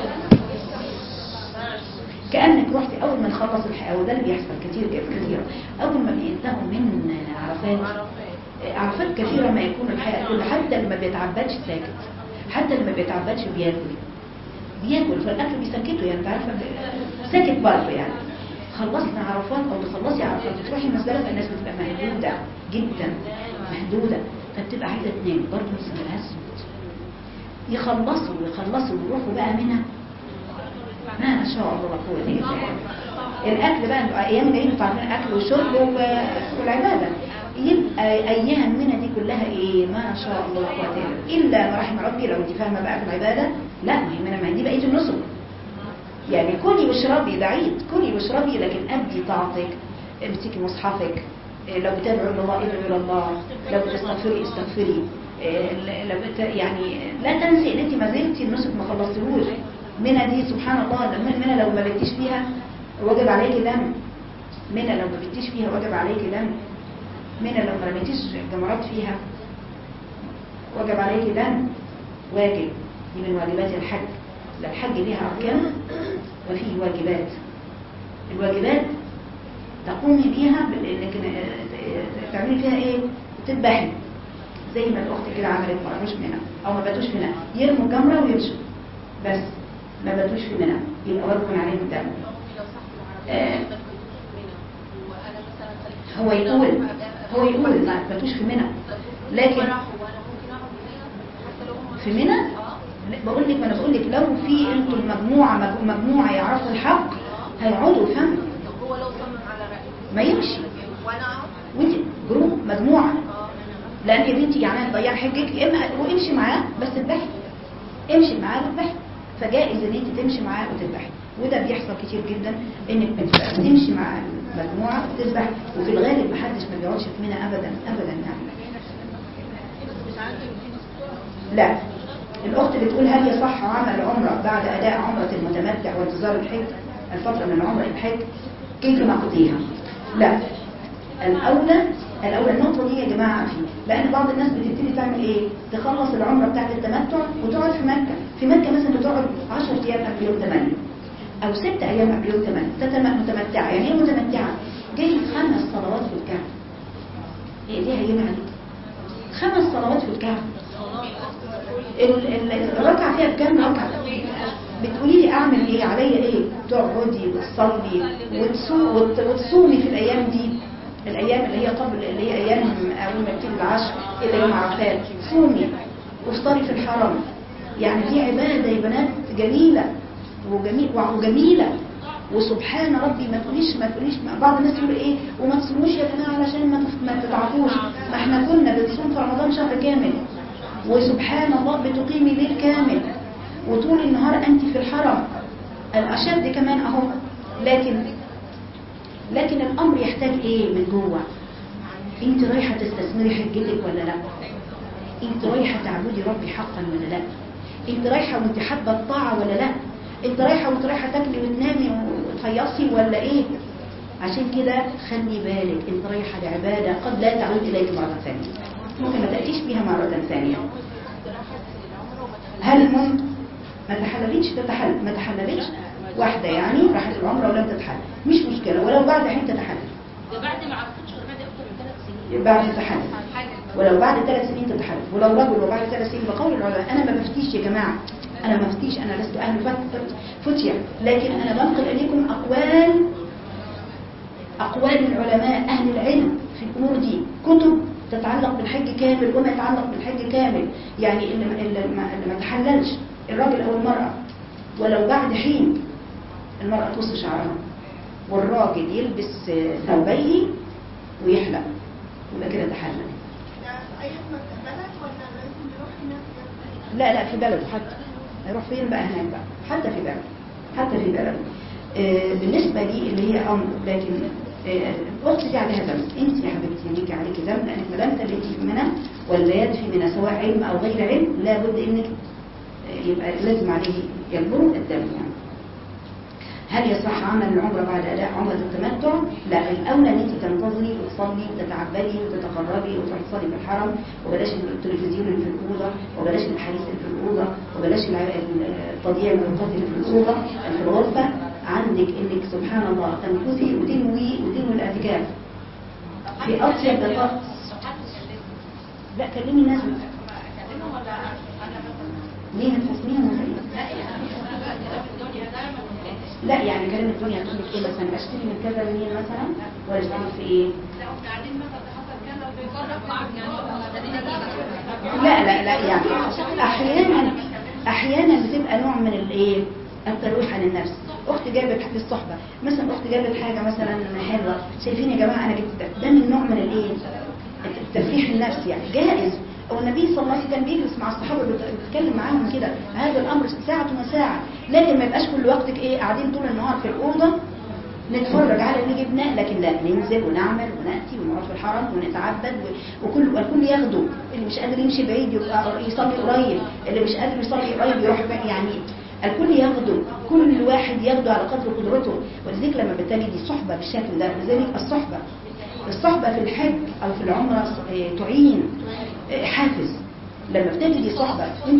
كأنك رحت أول ما نخلص الحياة وده اللي بيحصل كتير كتير أول ما بينتهوا من عرفات عرفات كثيرة ما يكون الحياة كلها حتى اللي ما بيتعبدش ساكت حتى اللي ما بيتعبدش بياكل بياكل فالأكل بيسكته يعني انت عارفة ساكت برضه يعني خلصنا عرفات أو تخلصي عرفات تروحي مسألة فالناس بتبقى مهدودة جدا مهدودة فبتبقى عايزة تنام برضه ما لهاش صوت يخلصوا يخلصوا ويروحوا بقى منها ما شاء الله لا قوه الا بالله الاكل بقى ايام جايين طالعين اكل وشرب و- والعباده يبقى ايام منى دي كلها ايه ما شاء الله لا قوه الا بالله الا ما رحم ربي لو انت فاهمه بقى في العباده لا ما هي منى ما هي دي بقيه النسك يعني كلي واشربي ده عيد كلي واشربي لكن ادي طاعتك امسكي مصحفك إيه، لو بتدعو الى الله ادعو الى الله لو بتستغفري استغفري إيه، لو بت يعني لا تنسي ان انت ما زلتي النسك ما خلصتيهوش منى دي سبحان الله لما منى لو ما بتيش فيها وجب عليكي دم منى لو ما بتيش فيها وجب عليكي دم منى لو ما رميتيش جمرات فيها وجب عليكي دم واجب دي من واجبات الحج لا الحج ليها أركان وفيه واجبات الواجبات تقومي بيها بانك تعملي فيها ايه تذبحي زي ما الاخت كده عملت ما راحوش منى او ما باتوش منى يرموا الجمره ويمشوا بس ما باتوش في منى يبقى واجب عليهم الدم آه. هو يقول هو يقول ما باتوش في منى لكن في منى لا، بقول لك ما انا بقول لك لو في انتم مجموعه مج- مجموعه يعرفوا الحق هيقعدوا يفهموا هو لو صمم على رأيه ما يمشي وانا اقعد وانت جروب مجموعه لان يا بنتي يعني هتضيع حجك يا اما وامشي معاه بس اذبحي امشي معاه واذبحي فجائز ان انت تمشي معاه وتذبحي وده بيحصل كتير جدا انك بتبقى تمشي مع المجموعه وتذبح وفي الغالب محدش ما بيقعدش في منى ابدا ابدا يعني لا الأخت بتقول هل يصح عمل عمرة بعد أداء عمرة المتمتع وانتظار الحج الفترة من عمرة الحج كيف نقضيها لا الأولى الأولى النقطة دي يا جماعة فيه لأن بعض الناس بتبتدي تعمل إيه تخلص العمرة بتاعت التمتع وتقعد في مكة في مكة مثلا بتقعد 10 أيام قبل يوم 8 أو 6 أيام قبل يوم 8 ده تم- متمتعة يعني إيه متمتعة جاي خمس صلوات في الكعبة إيه ليه هيجي عليك خمس صلوات في الكعبة ال- ال- الركعة فيها بكام ركعة بتقولي لي اعمل ايه عليا ايه تقعدي وتصلي وتصو- وت- وتصومي في الايام دي الايام اللي هي قبل اللي هي ايام اول ما يبتدي العشر الى يوم عرفات صومي وافطري في الحرم يعني دي عباده يا بنات جميله وجميل وجميله وسبحان ربي ما تقوليش ما تقوليش بعض الناس يقول ايه وما تصوموش يا جماعه علشان ما تف- ما تتعبوش ما احنا كنا بنصوم في رمضان شهر كامل وسبحان الله بتقيمي ليل كامل وطول النهار انت في الحرم الاشد كمان اهو لكن لكن الامر يحتاج ايه من جوه انت رايحه تستثمري حجتك ولا لا انت رايحه تعبدي ربي حقا ولا لا انت رايحه وانت حابه الطاعه ولا لا انت رايحه وانت رايحه تاكلي وتنامي وتفيصي ولا ايه عشان كده خلي بالك انت رايحه لعباده قد لا تعود اليك مره ثانيه ممكن ما تاتيش بيها مره ثانيه هل ممكن ما تحللتش تتحلل ما تحللتش واحده يعني راحت العمره ولم تتحلل مش مشكله ولو بعد حين تتحلل ده بعد ما عرفتش ولا بعد اكتر من ثلاث سنين بعد تحلل ولو بعد ثلاث سنين تتحلل ولو رجل وبعد ثلاث سنين بقول العلماء انا ما بفتيش يا جماعه انا ما بفتيش انا لست اهل فت- فتية لكن انا بنقل اليكم اقوال اقوال العلماء اهل العلم في الامور دي كتب تتعلق بالحج كامل وما يتعلق بالحج كامل يعني اللي ما- اللي ما اللي ما تحللش الراجل او المراه ولو بعد حين المراه تقص شعرها والراجل يلبس ثوبيه ويحلق يبقى كده تحلل لا لا في بلده حتى هيروح فين بقى هناك بقى حتى في بلده حتى في بلده آه، بالنسبة لي اللي هي أمر لكن آه، الأخت دي عليها ذنب أنت يا حبيبتي ليكي عليكي ذنب لأنك ما دام تليتي في منى والبيات في منى سواء علم أو غير علم لابد إنك آه، يبقى لازم عليه ينبر الدم يعني هل يصح عمل العمرة بعد أداء عمرة التمتع؟ لا الأولى أن أنت تنتظري وتصلي وتتعبدي وتتقربي وتروحي تصلي في الحرم وبلاش التلفزيون اللي في الأوضة وبلاش الحديث اللي في الأوضة وبلاش الع- التضييع والوقت اللي في الأوضة في الغرفة عندك إنك سبحان الله تنفذي وتنوي وتنوي الاعتكاف في أطيب دقائق لا كلمي الناس ليه هتحسبيها مخيف لا يعني كلمة الدنيا تقول لك ايه مثلا اشتري من كذا منين مثلا ولا اشتري في ايه لا لا لا يعني احيانا احيانا بتبقى نوع من الايه الترويح عن النفس اختي جابت في الصحبه مثلا اختي جابت حاجه مثلا حلوه شايفين يا جماعه انا جبت ده ده من نوع من الايه التفريح النفسي يعني جائز هو النبي صلى الله عليه وسلم كان بيجلس مع الصحابه بيتكلم معاهم كده هذا الامر ساعه وساعه لكن ما يبقاش كل وقتك ايه قاعدين طول النهار في الاوضه نتفرج على اللي جبناه لكن لا ننزل ونعمل وناتي ونقعد في الحرم ونتعبد و- وكل والكل ياخده اللي مش قادر يمشي بعيد يبقى يصلي قريب اللي مش قادر يصلي قريب يروح بقى يعني الكل ياخده كل واحد ياخده على قدر قدرته ولذلك لما بتجدي صحبه بالشكل ده لذلك الصحبه الصحبه في الحج او في العمره ص- آه، تعين آه، حافز لما بتجدي صحبه انت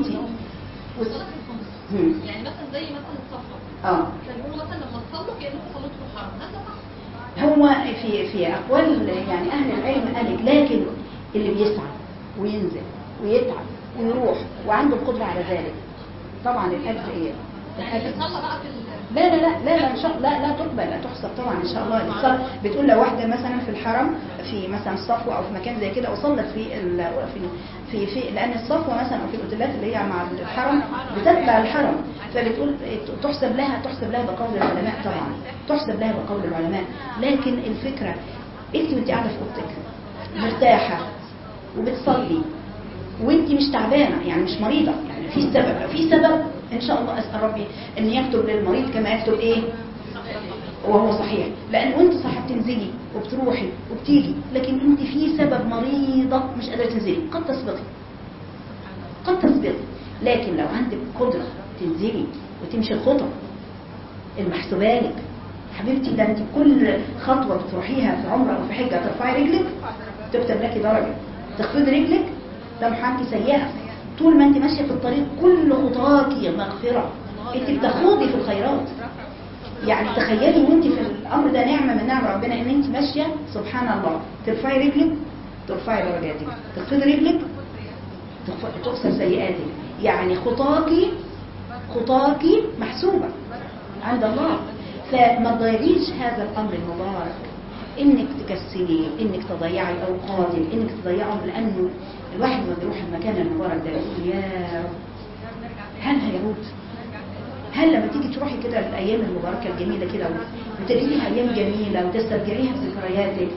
هم. يعني مثلا زي مثلا السفر اه كان بيقولوا مثلا لما تصلوا كانكم صليتوا في الحرم هل ده صح؟ هو في في اقوال يعني اهل العلم قالت لكن اللي بيسعى وينزل ويتعب ويروح وعنده القدره على ذلك طبعا الاجر ايه؟ يعني الاجر صلى بقى في ال- لا لا لا لا لا ان شاء لا لا تقبل لا تحسب طبعا ان شاء الله الصلاة بتقول لو واحده مثلا في الحرم في مثلا الصفوه او في مكان زي كده وصلت في ال في في, في لان الصفوه مثلا او في الاوتيلات اللي هي مع الحرم بتتبع الحرم فبتقول تحسب لها تحسب لها بقول العلماء طبعا تحسب لها بقول العلماء لكن الفكره انت وانت قاعده في اوضتك مرتاحه وبتصلي وانت مش تعبانه يعني مش مريضه يعني في سبب لو في سبب ان شاء الله اسال ربي ان يكتب للمريض كما يكتب ايه وهو صحيح لان وانت صح بتنزلي وبتروحي وبتيجي لكن انت في سبب مريضه مش قادره تنزلي قد تسبقي قد تسبقي لكن لو عندك قدره تنزلي وتمشي الخطى المحسوبه لك حبيبتي ده انت كل خطوه بتروحيها في عمره او في حجه ترفعي رجلك تكتب لك درجه تخفضي رجلك تمحى عنك سيئه طول ما انت ماشيه في الطريق كل خطاكي مغفره انت بتخوضي في الخيرات يعني تخيلي وانت في الامر ده نعمه من نعم ربنا ان انت ماشيه سبحان الله ترفعي رجلك ترفعي درجاتك تخفضي رجلك تخف- تكسر سيئاتك يعني خطاكي خطاكي محسوبه عند الله فما تضيعيش هذا الامر المبارك انك تكسلي انك تضيعي اوقاتك انك تضيعهم لانه الواحد لما بيروح المكان المبارك ده يقول يا رب هل هيعود هل لما تيجي تروحي كده الايام المباركه الجميله كده وتلاقيها ايام جميله وتسترجعيها بذكرياتك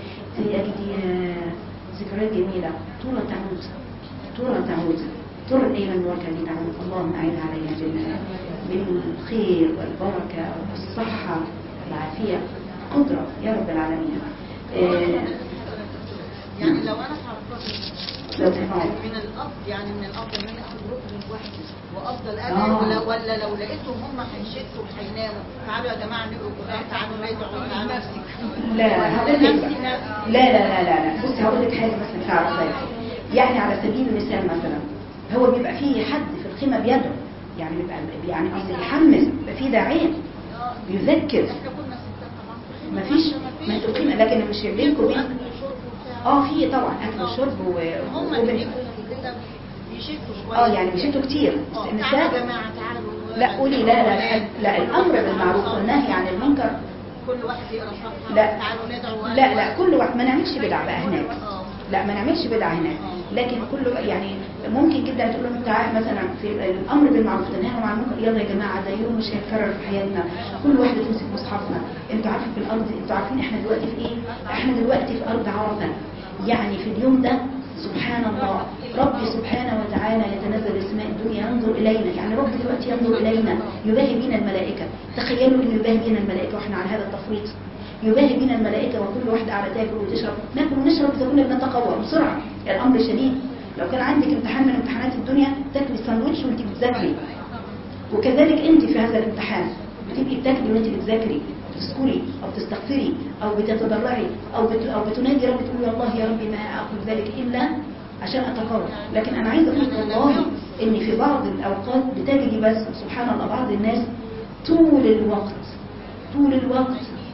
تجدي ذكريات جميله طول تعود طول تعود طول الايام المباركه دي تعود اللهم اعين عليها جميعا بالخير والبركه والصحه والعافيه قدره يا رب العالمين آه، يعني لو انا حرفت لو تفعل من الافضل يعني من الافضل ان انا اخد ركن لوحدي وافضل آه. ادعي ولا, ولا لو لقيتهم هم هيشتوا وهيناموا تعالوا يا جماعه نقرا القران تعالوا ندعوا تعالوا نفسك لا هقول لك بقى. لا لا لا لا لا بصي هقول لك حاجه مثلا تعرفها يعني على سبيل المثال مثلا هو بيبقى فيه حد في الخيمه بيدعو يعني بيبقى يعني قصدي بيحمس بيبقى فيه داعيه بيذكر احنا كنا ستات طبعا ما فيش ما انتوا قيمه لكن مش بينكم وبين اكل وشرب وبتاع اه في طبعا اكل وشرب و... هم وبين- اللي بيبقوا كده بيشتوا شويه اه يعني بيشتوا كتير اه تعالوا يا النساء جماعه تعالوا لا قولي لا لا لا, لا الامر بالمعروف والنهي عن المنكر كل واحد يقرا صفحه لا. تعالوا ندعوا لا لا كل واحد ما نعملش بدعه بقى هناك اه لا ما نعملش بدعه هناك لكن كله يعني ممكن جدا تقول لهم تعالى مثلا في الامر بالمعروف والنهي عن المنكر يلا يا جماعه ده يوم مش هيتكرر في حياتنا كل واحده تمسك مصحفنا انتوا عارفين في الارض انتوا عارفين احنا دلوقتي في ايه احنا دلوقتي في ارض عرفه يعني في اليوم ده سبحان الله ربي سبحانه وتعالى يتنزل السماء الدنيا ينظر الينا يعني رب دلوقتي ينظر الينا يباهي بنا الملائكه تخيلوا ان يباهي بنا الملائكه واحنا على هذا التفريط يباهي بنا الملائكة وكل واحدة على تاكل وتشرب ناكل ونشرب إذا كنا بنتقوى بسرعة الأمر شديد لو كان عندك امتحان من امتحانات الدنيا تاكلي ساندوتش وانت بتذاكري وكذلك انت في هذا الامتحان بتبقي بتاكلي وانت بتذاكري تذكري او تستغفري او بتتضرعي او بت... او بتنادي رب تقولي والله يا ربي ما اقول ذلك الا عشان اتقرب لكن انا عايزه اقول لك والله ان في بعض الاوقات بتجدي بس سبحان الله بعض الناس طول الوقت طول الوقت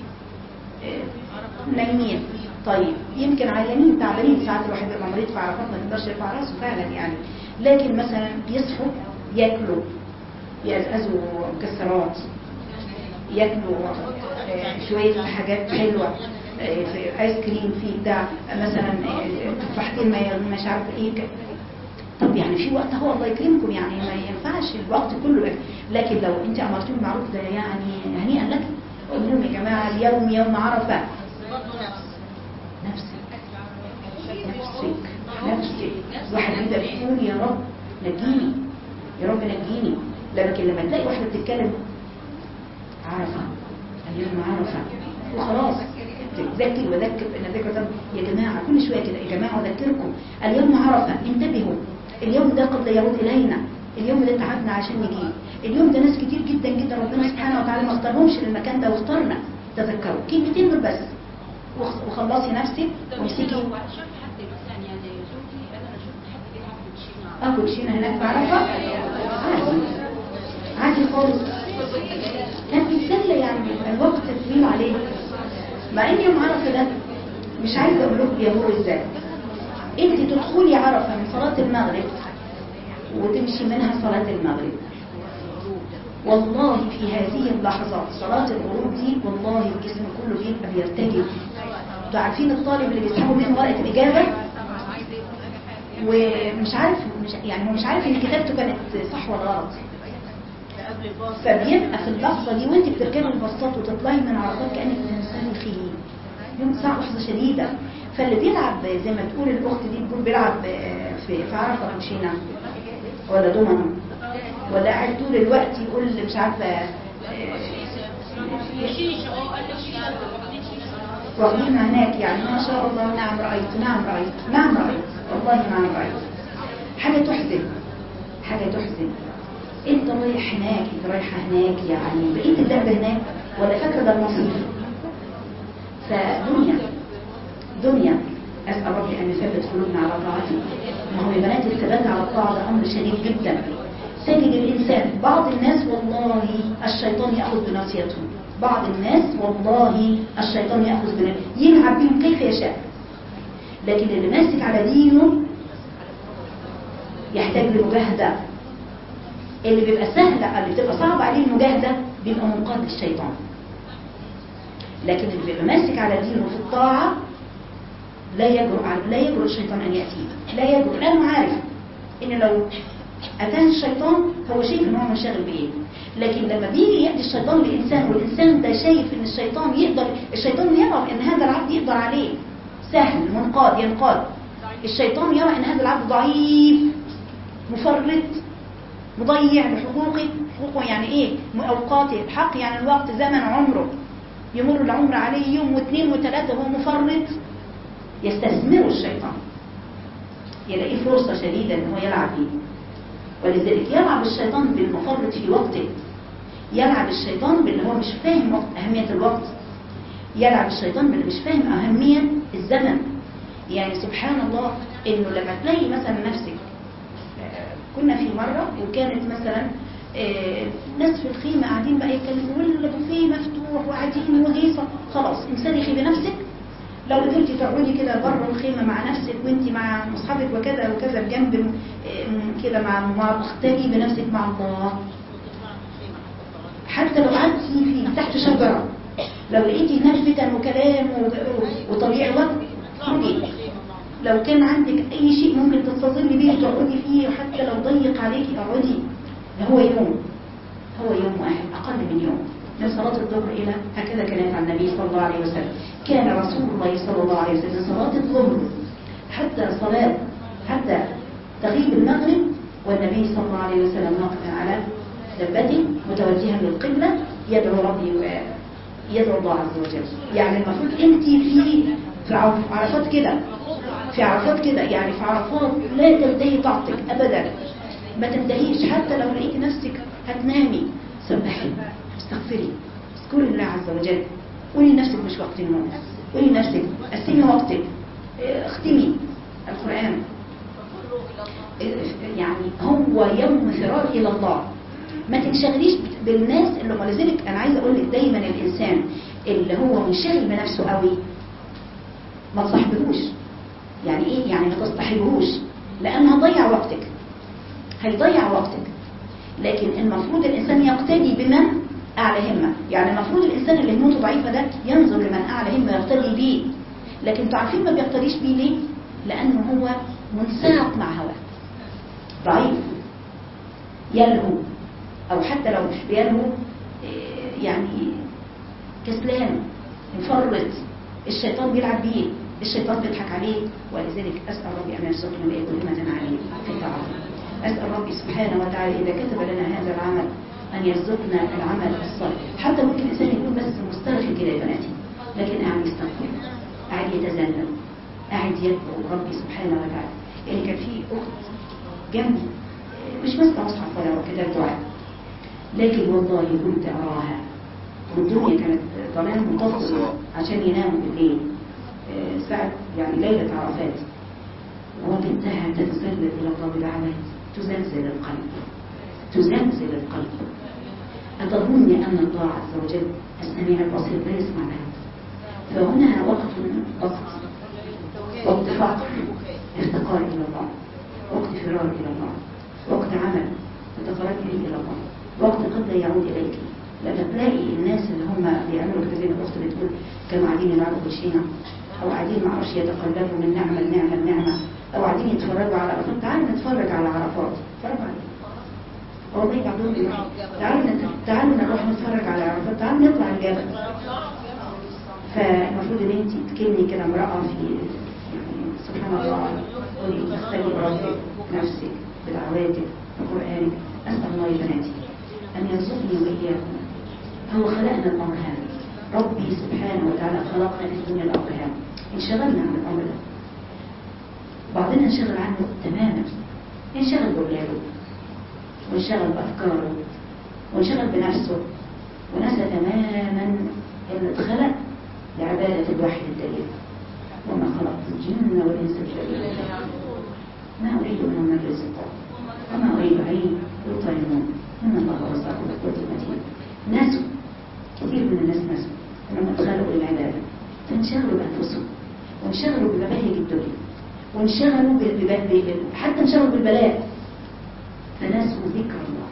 آه، نايمين طيب يمكن عيانين تعبانين ساعات الواحد بيبقى مريض في عرفات ما تقدرش يرفع راسه فعلا يعني لكن مثلا يصحوا ياكلوا يأزأزوا مكسرات ياكلوا آه، شوية حاجات حلوة آه، في ايس كريم في بتاع مثلا آه، تفاحتين ما ي- مش عارف ايه ك- طب يعني في وقت هو الله يكرمكم يعني ما ينفعش الوقت كله لكن لو انت امرتوا بالمعروف ده يعني هنيئا لك قول لهم يا جماعه اليوم يوم عرفه برضه نفس نفسك نفسك نفسك واحد يبدا يقول يا رب نجيني يا رب نجيني لكن لما تلاقي واحده بتتكلم عرفه اليوم عرفه وخلاص تذكر وذكر ان ذكر ذنب. يا جماعه كل شويه كده يا جماعه اذكركم اليوم عرفه انتبهوا اليوم ده قد لا يعود الينا اليوم ده تعبنا عشان نجيه اليوم ده ناس كتير جدا جدا ربنا سبحانه وتعالى ما اختارهمش للمكان ده واختارنا تذكروا كلمتين دول بس وخ- وخلصي نفسك وامسكي شفت حد مثلا يعني زوجي انا شفت حد بيلعب كوتشينه اه كوتشينه هناك في عرفه عادي عادي خالص كان بيتسلى يعني بيبقى الوقت طويل عليه مع ان يوم عرفه ده مش عايزه اقول لكم يا هو ازاي انت تدخلي عرفه من صلاه المغرب وتمشي منها صلاه المغرب والله في هذه اللحظات صلاة الغروب دي والله الجسم كله بيبقى بيرتجف انتوا عارفين الطالب اللي بيسحبوا منه ورقة الإجابة ومش عارف مش يعني هو مش عارف ان كتابته كانت صح ولا غلط قبل الباص فبيبقى في اللحظة دي وانت بتركبي الباصات وتطلعي من عرفات كأنك بتنسلخي يوم صعب لحظة شديدة فاللي بيلعب زي ما تقول الأخت دي بتقول بيلعب في في عرفة كوتشينة ولا دومينو ولا قاعد طول الوقت يقول مش عارفة شيشه اه قال لك شيشه واخدين شيشه واخدين هناك يعني ما شاء الله نعم رأيت نعم رأيت نعم رأيت والله نعم رأيت حاجة تحزن حاجة تحزن انت رايح هناك انت رايحة هناك يعني بقيت اللعبة هناك ولا فاكرة ده المصير فدنيا دنيا أسأل ربي أن يثبت قلوبنا على طاعته ما هو يا بنات الثبات على الطاعة ده أمر شديد جدا تجد الإنسان بعض الناس والله الشيطان يأخذ بناصيتهم بعض الناس والله الشيطان يأخذ بناصيتهم يلعب بهم كيف يشاء لكن اللي ماسك على دينه يحتاج لمجاهدة اللي بيبقى سهلة اللي بتبقى صعب عليه المجاهدة بيبقى منقاد للشيطان لكن اللي بيبقى ماسك على دينه في الطاعة لا يجرؤ على لا يجرؤ الشيطان أن يأتيه لا يجرؤ لأنه عارف إن لو أتاه الشيطان هو شايف إن هو منشغل بإيه لكن لما بيجي يأتي الشيطان لإنسان والإنسان ده شايف إن الشيطان يقدر الشيطان يرى إن هذا العبد يقدر عليه سهل منقاد ينقاد الشيطان يرى إن هذا العبد ضعيف مفرط مضيع لحقوقه حقوقه يعني إيه أوقاته الحق يعني الوقت زمن عمره يمر العمر عليه يوم واثنين وثلاثة وهو مفرط يستثمره الشيطان يلاقيه فرصة شديدة ان هو يلعب بيه ولذلك يلعب الشيطان بالمفرط في وقته يلعب الشيطان باللي هو مش فاهم وقت أهمية الوقت يلعب الشيطان باللي مش فاهم أهمية الزمن يعني سبحان الله انه لما تلاقي مثلا نفسك آه، كنا في مرة وكانت مثلا آه، ناس في الخيمة قاعدين بقى يتكلموا والبوفيه مفتوح وقاعدين وهيصة خلاص انسلخي بنفسك لو قدرتي تقعدي كده بره الخيمة مع نفسك وانت مع اصحابك وكذا وكذا بجنب آه، كده مع مع اختلي بنفسك مع الله حتى لو قعدتي في تحت شجرة لو لقيتي هناك فتن وكلام و- وطبيعي وقت خرجي لو كان عندك اي شيء ممكن تستظلي بيه تقعدي فيه حتى لو ضيق عليكي اقعدي ده هو يوم هو يوم واحد اقل من يوم من صلاة الظهر إلى هكذا كان يفعل النبي صلى الله عليه وسلم كان رسول الله صلى الله عليه وسلم صلاة الظهر حتى صلاة حتى تغيب المغرب والنبي صلى الله عليه وسلم واقف على دبته متوجها للقبلة يدعو ربي يدعو الله عز وجل يعني المفروض انت في في عرف- عرفات كده في عرفات كده يعني في عرفات لا تنتهي طاقتك ابدا ما تنتهيش حتى لو لقيت نفسك هتنامي سبحي استغفري اذكري الله عز وجل قولي لنفسك مش وقت النوم قولي لنفسك قسمي وقتك اه، اختمي القرآن اه، يعني هو يوم فرار إلى الله ما تنشغليش بالناس اللي هم لذلك أنا عايزة أقول لك دايما الإنسان اللي هو منشغل بنفسه قوي ما تصاحبهوش يعني ايه يعني ما تصطحبهوش لان هتضيع وقتك هيضيع وقتك لكن المفروض الانسان يقتدي بمن اعلى همه يعني المفروض الانسان اللي همته ضعيفه ده ينظر لمن اعلى همه يقتدي بيه لكن انتوا عارفين ما بيقتديش بيه ليه لانه هو منساق مع هواه ضعيف يلهو او حتى لو مش بيلهو إيه، يعني كسلان مفرط الشيطان بيلعب بيه الشيطان بيضحك عليه ولذلك أسأل ربي أن يرزقنا وإياكم همة عليه في طاعته أسأل ربي سبحانه وتعالى إذا كتب لنا هذا العمل أن يرزقنا العمل الصالح حتى ممكن الإنسان يكون بس مسترخي كده يا بناتي لكن قاعد يستغفر قاعد يتذلل قاعد يدعو ربي سبحانه وتعالى يعني كان في أخت جنبي مش ماسكة مصحف ولا كتاب دعاء لكن والله كنت أراها والدنيا كانت ظلام منتصر عشان يناموا بالليل آه، ساعة يعني ليلة عرفات وبنتها تتسلل إلى الله بدعوات تزلزل القلب تزلزل القلب أتظن أن الله عز وجل السميع البصير لا يسمع لها فهنا وقت وقت وقت فقر افتقار إلى الله وقت فرار إلى الله وقت عمل تتفرج إلى الله وقت قد لا يعود إليك لما تلاقي الناس اللي هم بيعملوا كده زي ما الأخت بتقول كانوا قاعدين يلعبوا كوتشينة أو قاعدين معرفش يتقلبوا من نعمة لنعمة لنعمة أو قاعدين يتفرجوا على عرفات تعالوا نتفرج على عرفات اتفرجوا عليه والله بعضهم بيقول تعالوا نت- تعالوا نروح نتفرج على عرفات تعالوا نطلع الجبل فالمفروض ان انت تكلمي كده امرأة في يعني سبحان الله قولي تختلي بربك نفسك بدعواتك بقرآنك أسأل الله يا بناتي أن يرزقني وإياكم هو خلقنا الأمر هذا ربي سبحانه وتعالى خلقنا في الدنيا الأمر هذا انشغلنا عن الأمر ده بعضنا انشغل عنه تماما انشغل بأولاده وانشغل بأفكاره وانشغل بنفسه ونسى تماما أن اتخلق لعبادة الواحد الدليل وما خلقت الجن والإنس إلا ليعبدون ما أريد منهم من رزق وما أريد أن يطعمون إن الله هو الرزاق ذو القوة المتين ناس كثير من الناس ناس لما اتخلقوا للعبادة فانشغلوا بأنفسهم وانشغلوا بمباهج الدنيا وانشغلوا ب... ب... ب... ب... حتى انشغلوا بالبلاء فنسوا ذكر الله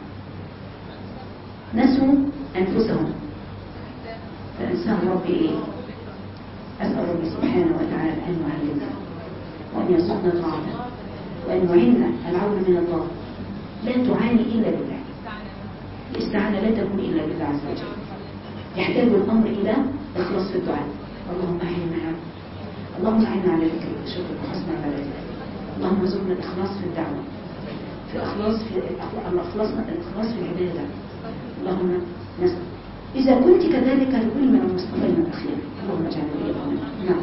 نسوا أنفسهم فإنسان ربي إيه أسأل ربي سبحانه وتعالى أن يعلمنا وأن يرزقنا طاعته وأن يعيننا العون من الله لا تعاني إلا بالله الاستعانة لا تكون إلا بالله عز وجل يحتاج الأمر إلى إخلاص في الدعاء اللهم أعنا اللهم أعنا على ذكرك وشكرك وحسن عبادتك اللهم ارزقنا الإخلاص في الدعوة في إخلاص في الإخلاص الإخلاص في العبادة اللهم نسأل إذا كنت كذلك لكل من المصطفين الأخير اللهم اجعلنا إياهم نعم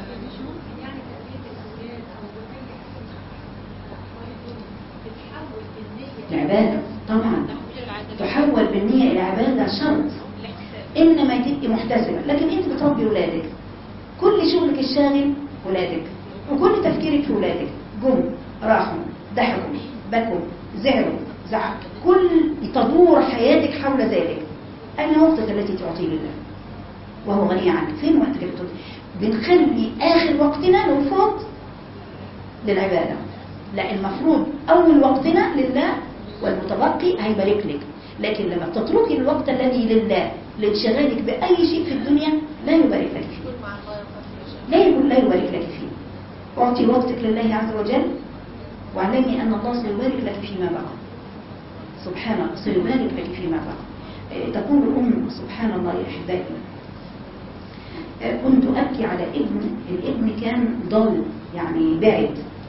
العبادة طبعا تحول بالنية إلى عبادة شرط إنما تبقي محتسبة لكن أنت بتربي ولادك كل شغلك الشاغل ولادك وكل تفكيرك في ولادك جم راحوا ضحكوا بكوا زعلوا زعق كل تدور حياتك حول ذلك أين وقتك التي تعطيه لله وهو غني عنك فين وقتك اللي تعطيه بنخلي آخر وقتنا لو فات للعبادة لا المفروض أول وقتنا لله والمتبقي هيبارك لك لكن لما بتتركي الوقت الذي لله لانشغالك بأي شيء في الدنيا لا يبارك لك فيه لا يقول لا يبارك لك فيه اعطي وقتك لله عز وجل واعلمي أن الله سيبارك لك فيما بقى سبحان الله سيبارك لك فيما بقى آه، تقول الأم سبحان الله يا أحبائي آه، كنت أبكي على ابن الابن كان ضال يعني بعد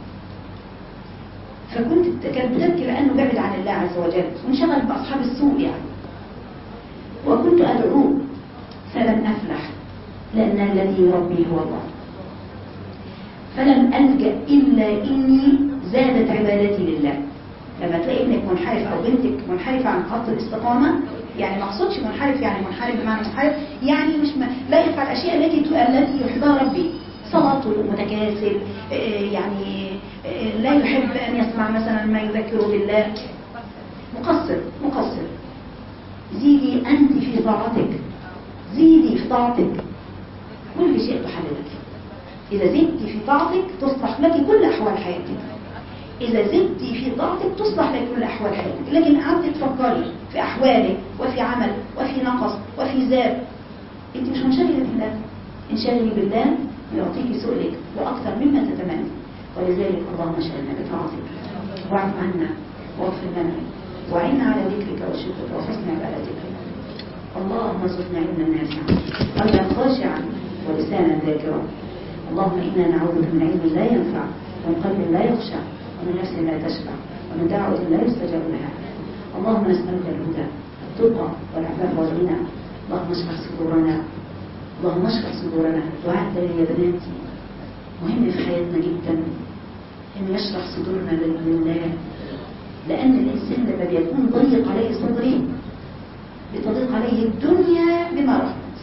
فكنت كانت بتبكي لأنه بعد عن الله عز وجل وانشغل بأصحاب السوء يعني وكنت أدعوه فلم أفلح لأن الذي يربي هو الله فلم ألجأ إلا إني زادت عبادتي لله لما تلاقي ابنك منحرف أو بنتك منحرفة عن خط الاستقامة يعني ما اقصدش منحرف يعني منحرف بمعنى منحرف يعني مش ما لا يفعل الأشياء التي التي يحبها ربي صلاته متكاسل آه، يعني آه، لا يحب أن يسمع مثلا ما يذكره بالله مقصر مقصر زيدي أنت في طاعتك زيدي في طاعتك كل شيء تحللك إذا زدت في طاعتك تصلح لك كل أحوال حياتك إذا زدت في طاعتك تصلح لك كل أحوال حياتك لكن قعدت تفكري في أحوالك وفي عمل وفي نقص وفي زاد أنت مش منشغلة بالله انشغلي بالله يعطيك سؤلك وأكثر مما تتمنى ولذلك اللهم اشغلنا بطاعتك واعف عنا واغفر لنا وعنا على ذكرك وشكرك وحسن عبادتك اللهم ارزقنا علما نافعا قلبا خاشعا ولسانا ذاكرا اللهم انا نعوذ بك من علم لا ينفع ومن قلب لا يخشع ومن نفس لا تشبع ومن دعوة لا يستجاب لها اللهم نسألك الهدى التقى والعفاف والغنى اللهم اشرح صدورنا اللهم اشرح صدورنا دعاء يا بناتي مهم في حياتنا جدا ان يشرح صدورنا لله لأن الإنسان لما بيكون ضيق عليه صدره بتضيق عليه الدنيا بما رحمت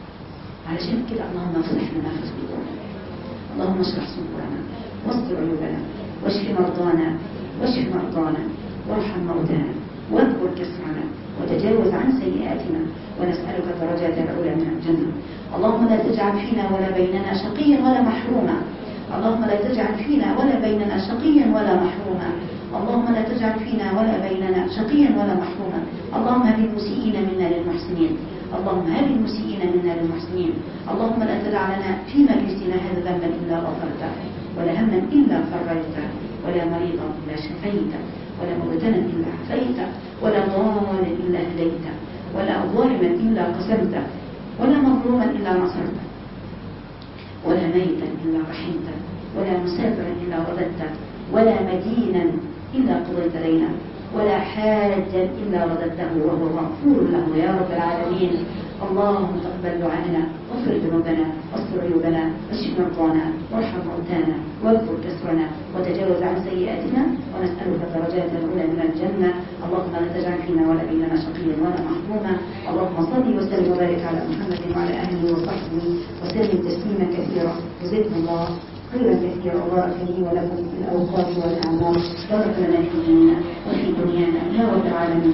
علشان كده اللهم افتح لنا في صدورنا اللهم اشرح صدورنا واستر عيوبنا واشف مرضانا واشف مرضانا وارحم موتانا واذكر كسرنا وتجاوز عن سيئاتنا ونسألك درجات العلى من الجنة اللهم لا تجعل فينا ولا بيننا شقيا ولا محروما اللهم لا تجعل فينا ولا بيننا شقيا ولا محروما اللهم لا تجعل فينا ولا بيننا شقيا ولا محروما اللهم هب المسيئين منا للمحسنين اللهم هب المسيئين منا للمحسنين اللهم لا تدع لنا في مجلسنا هذا ذنبا الا غفرته ولا هما الا فرجته ولا مريضا الا شفيته ولا مبتلا الا عافيته ولا ضالا الا هديته ولا ظالما الا قسمته ولا مظلوما الا نصرته ولا ميتا الا رحمته ولا مسافرا الا رددته ولا مدينا إلا قضيت لنا ولا حاجا إلا رددته وهو غفور له يا رب العالمين اللهم تقبل دعاءنا واغفر ذنوبنا واستر عيوبنا واشف مرضانا وارحم موتانا واذكر كسرنا وتجاوز عن سيئاتنا ونسألك الدرجات الأولى من الجنة اللهم لا تجعل فينا ولا بيننا شقيا ولا محروما اللهم صل وسلم وبارك على محمد وعلى آله وصحبه وسلم تسليما كثيرا جزاكم الله خيرا كثيرا وبارك لي ولكم في الأوقات والأعمار بارك لنا في ديننا وفي دنيانا يا رب العالمين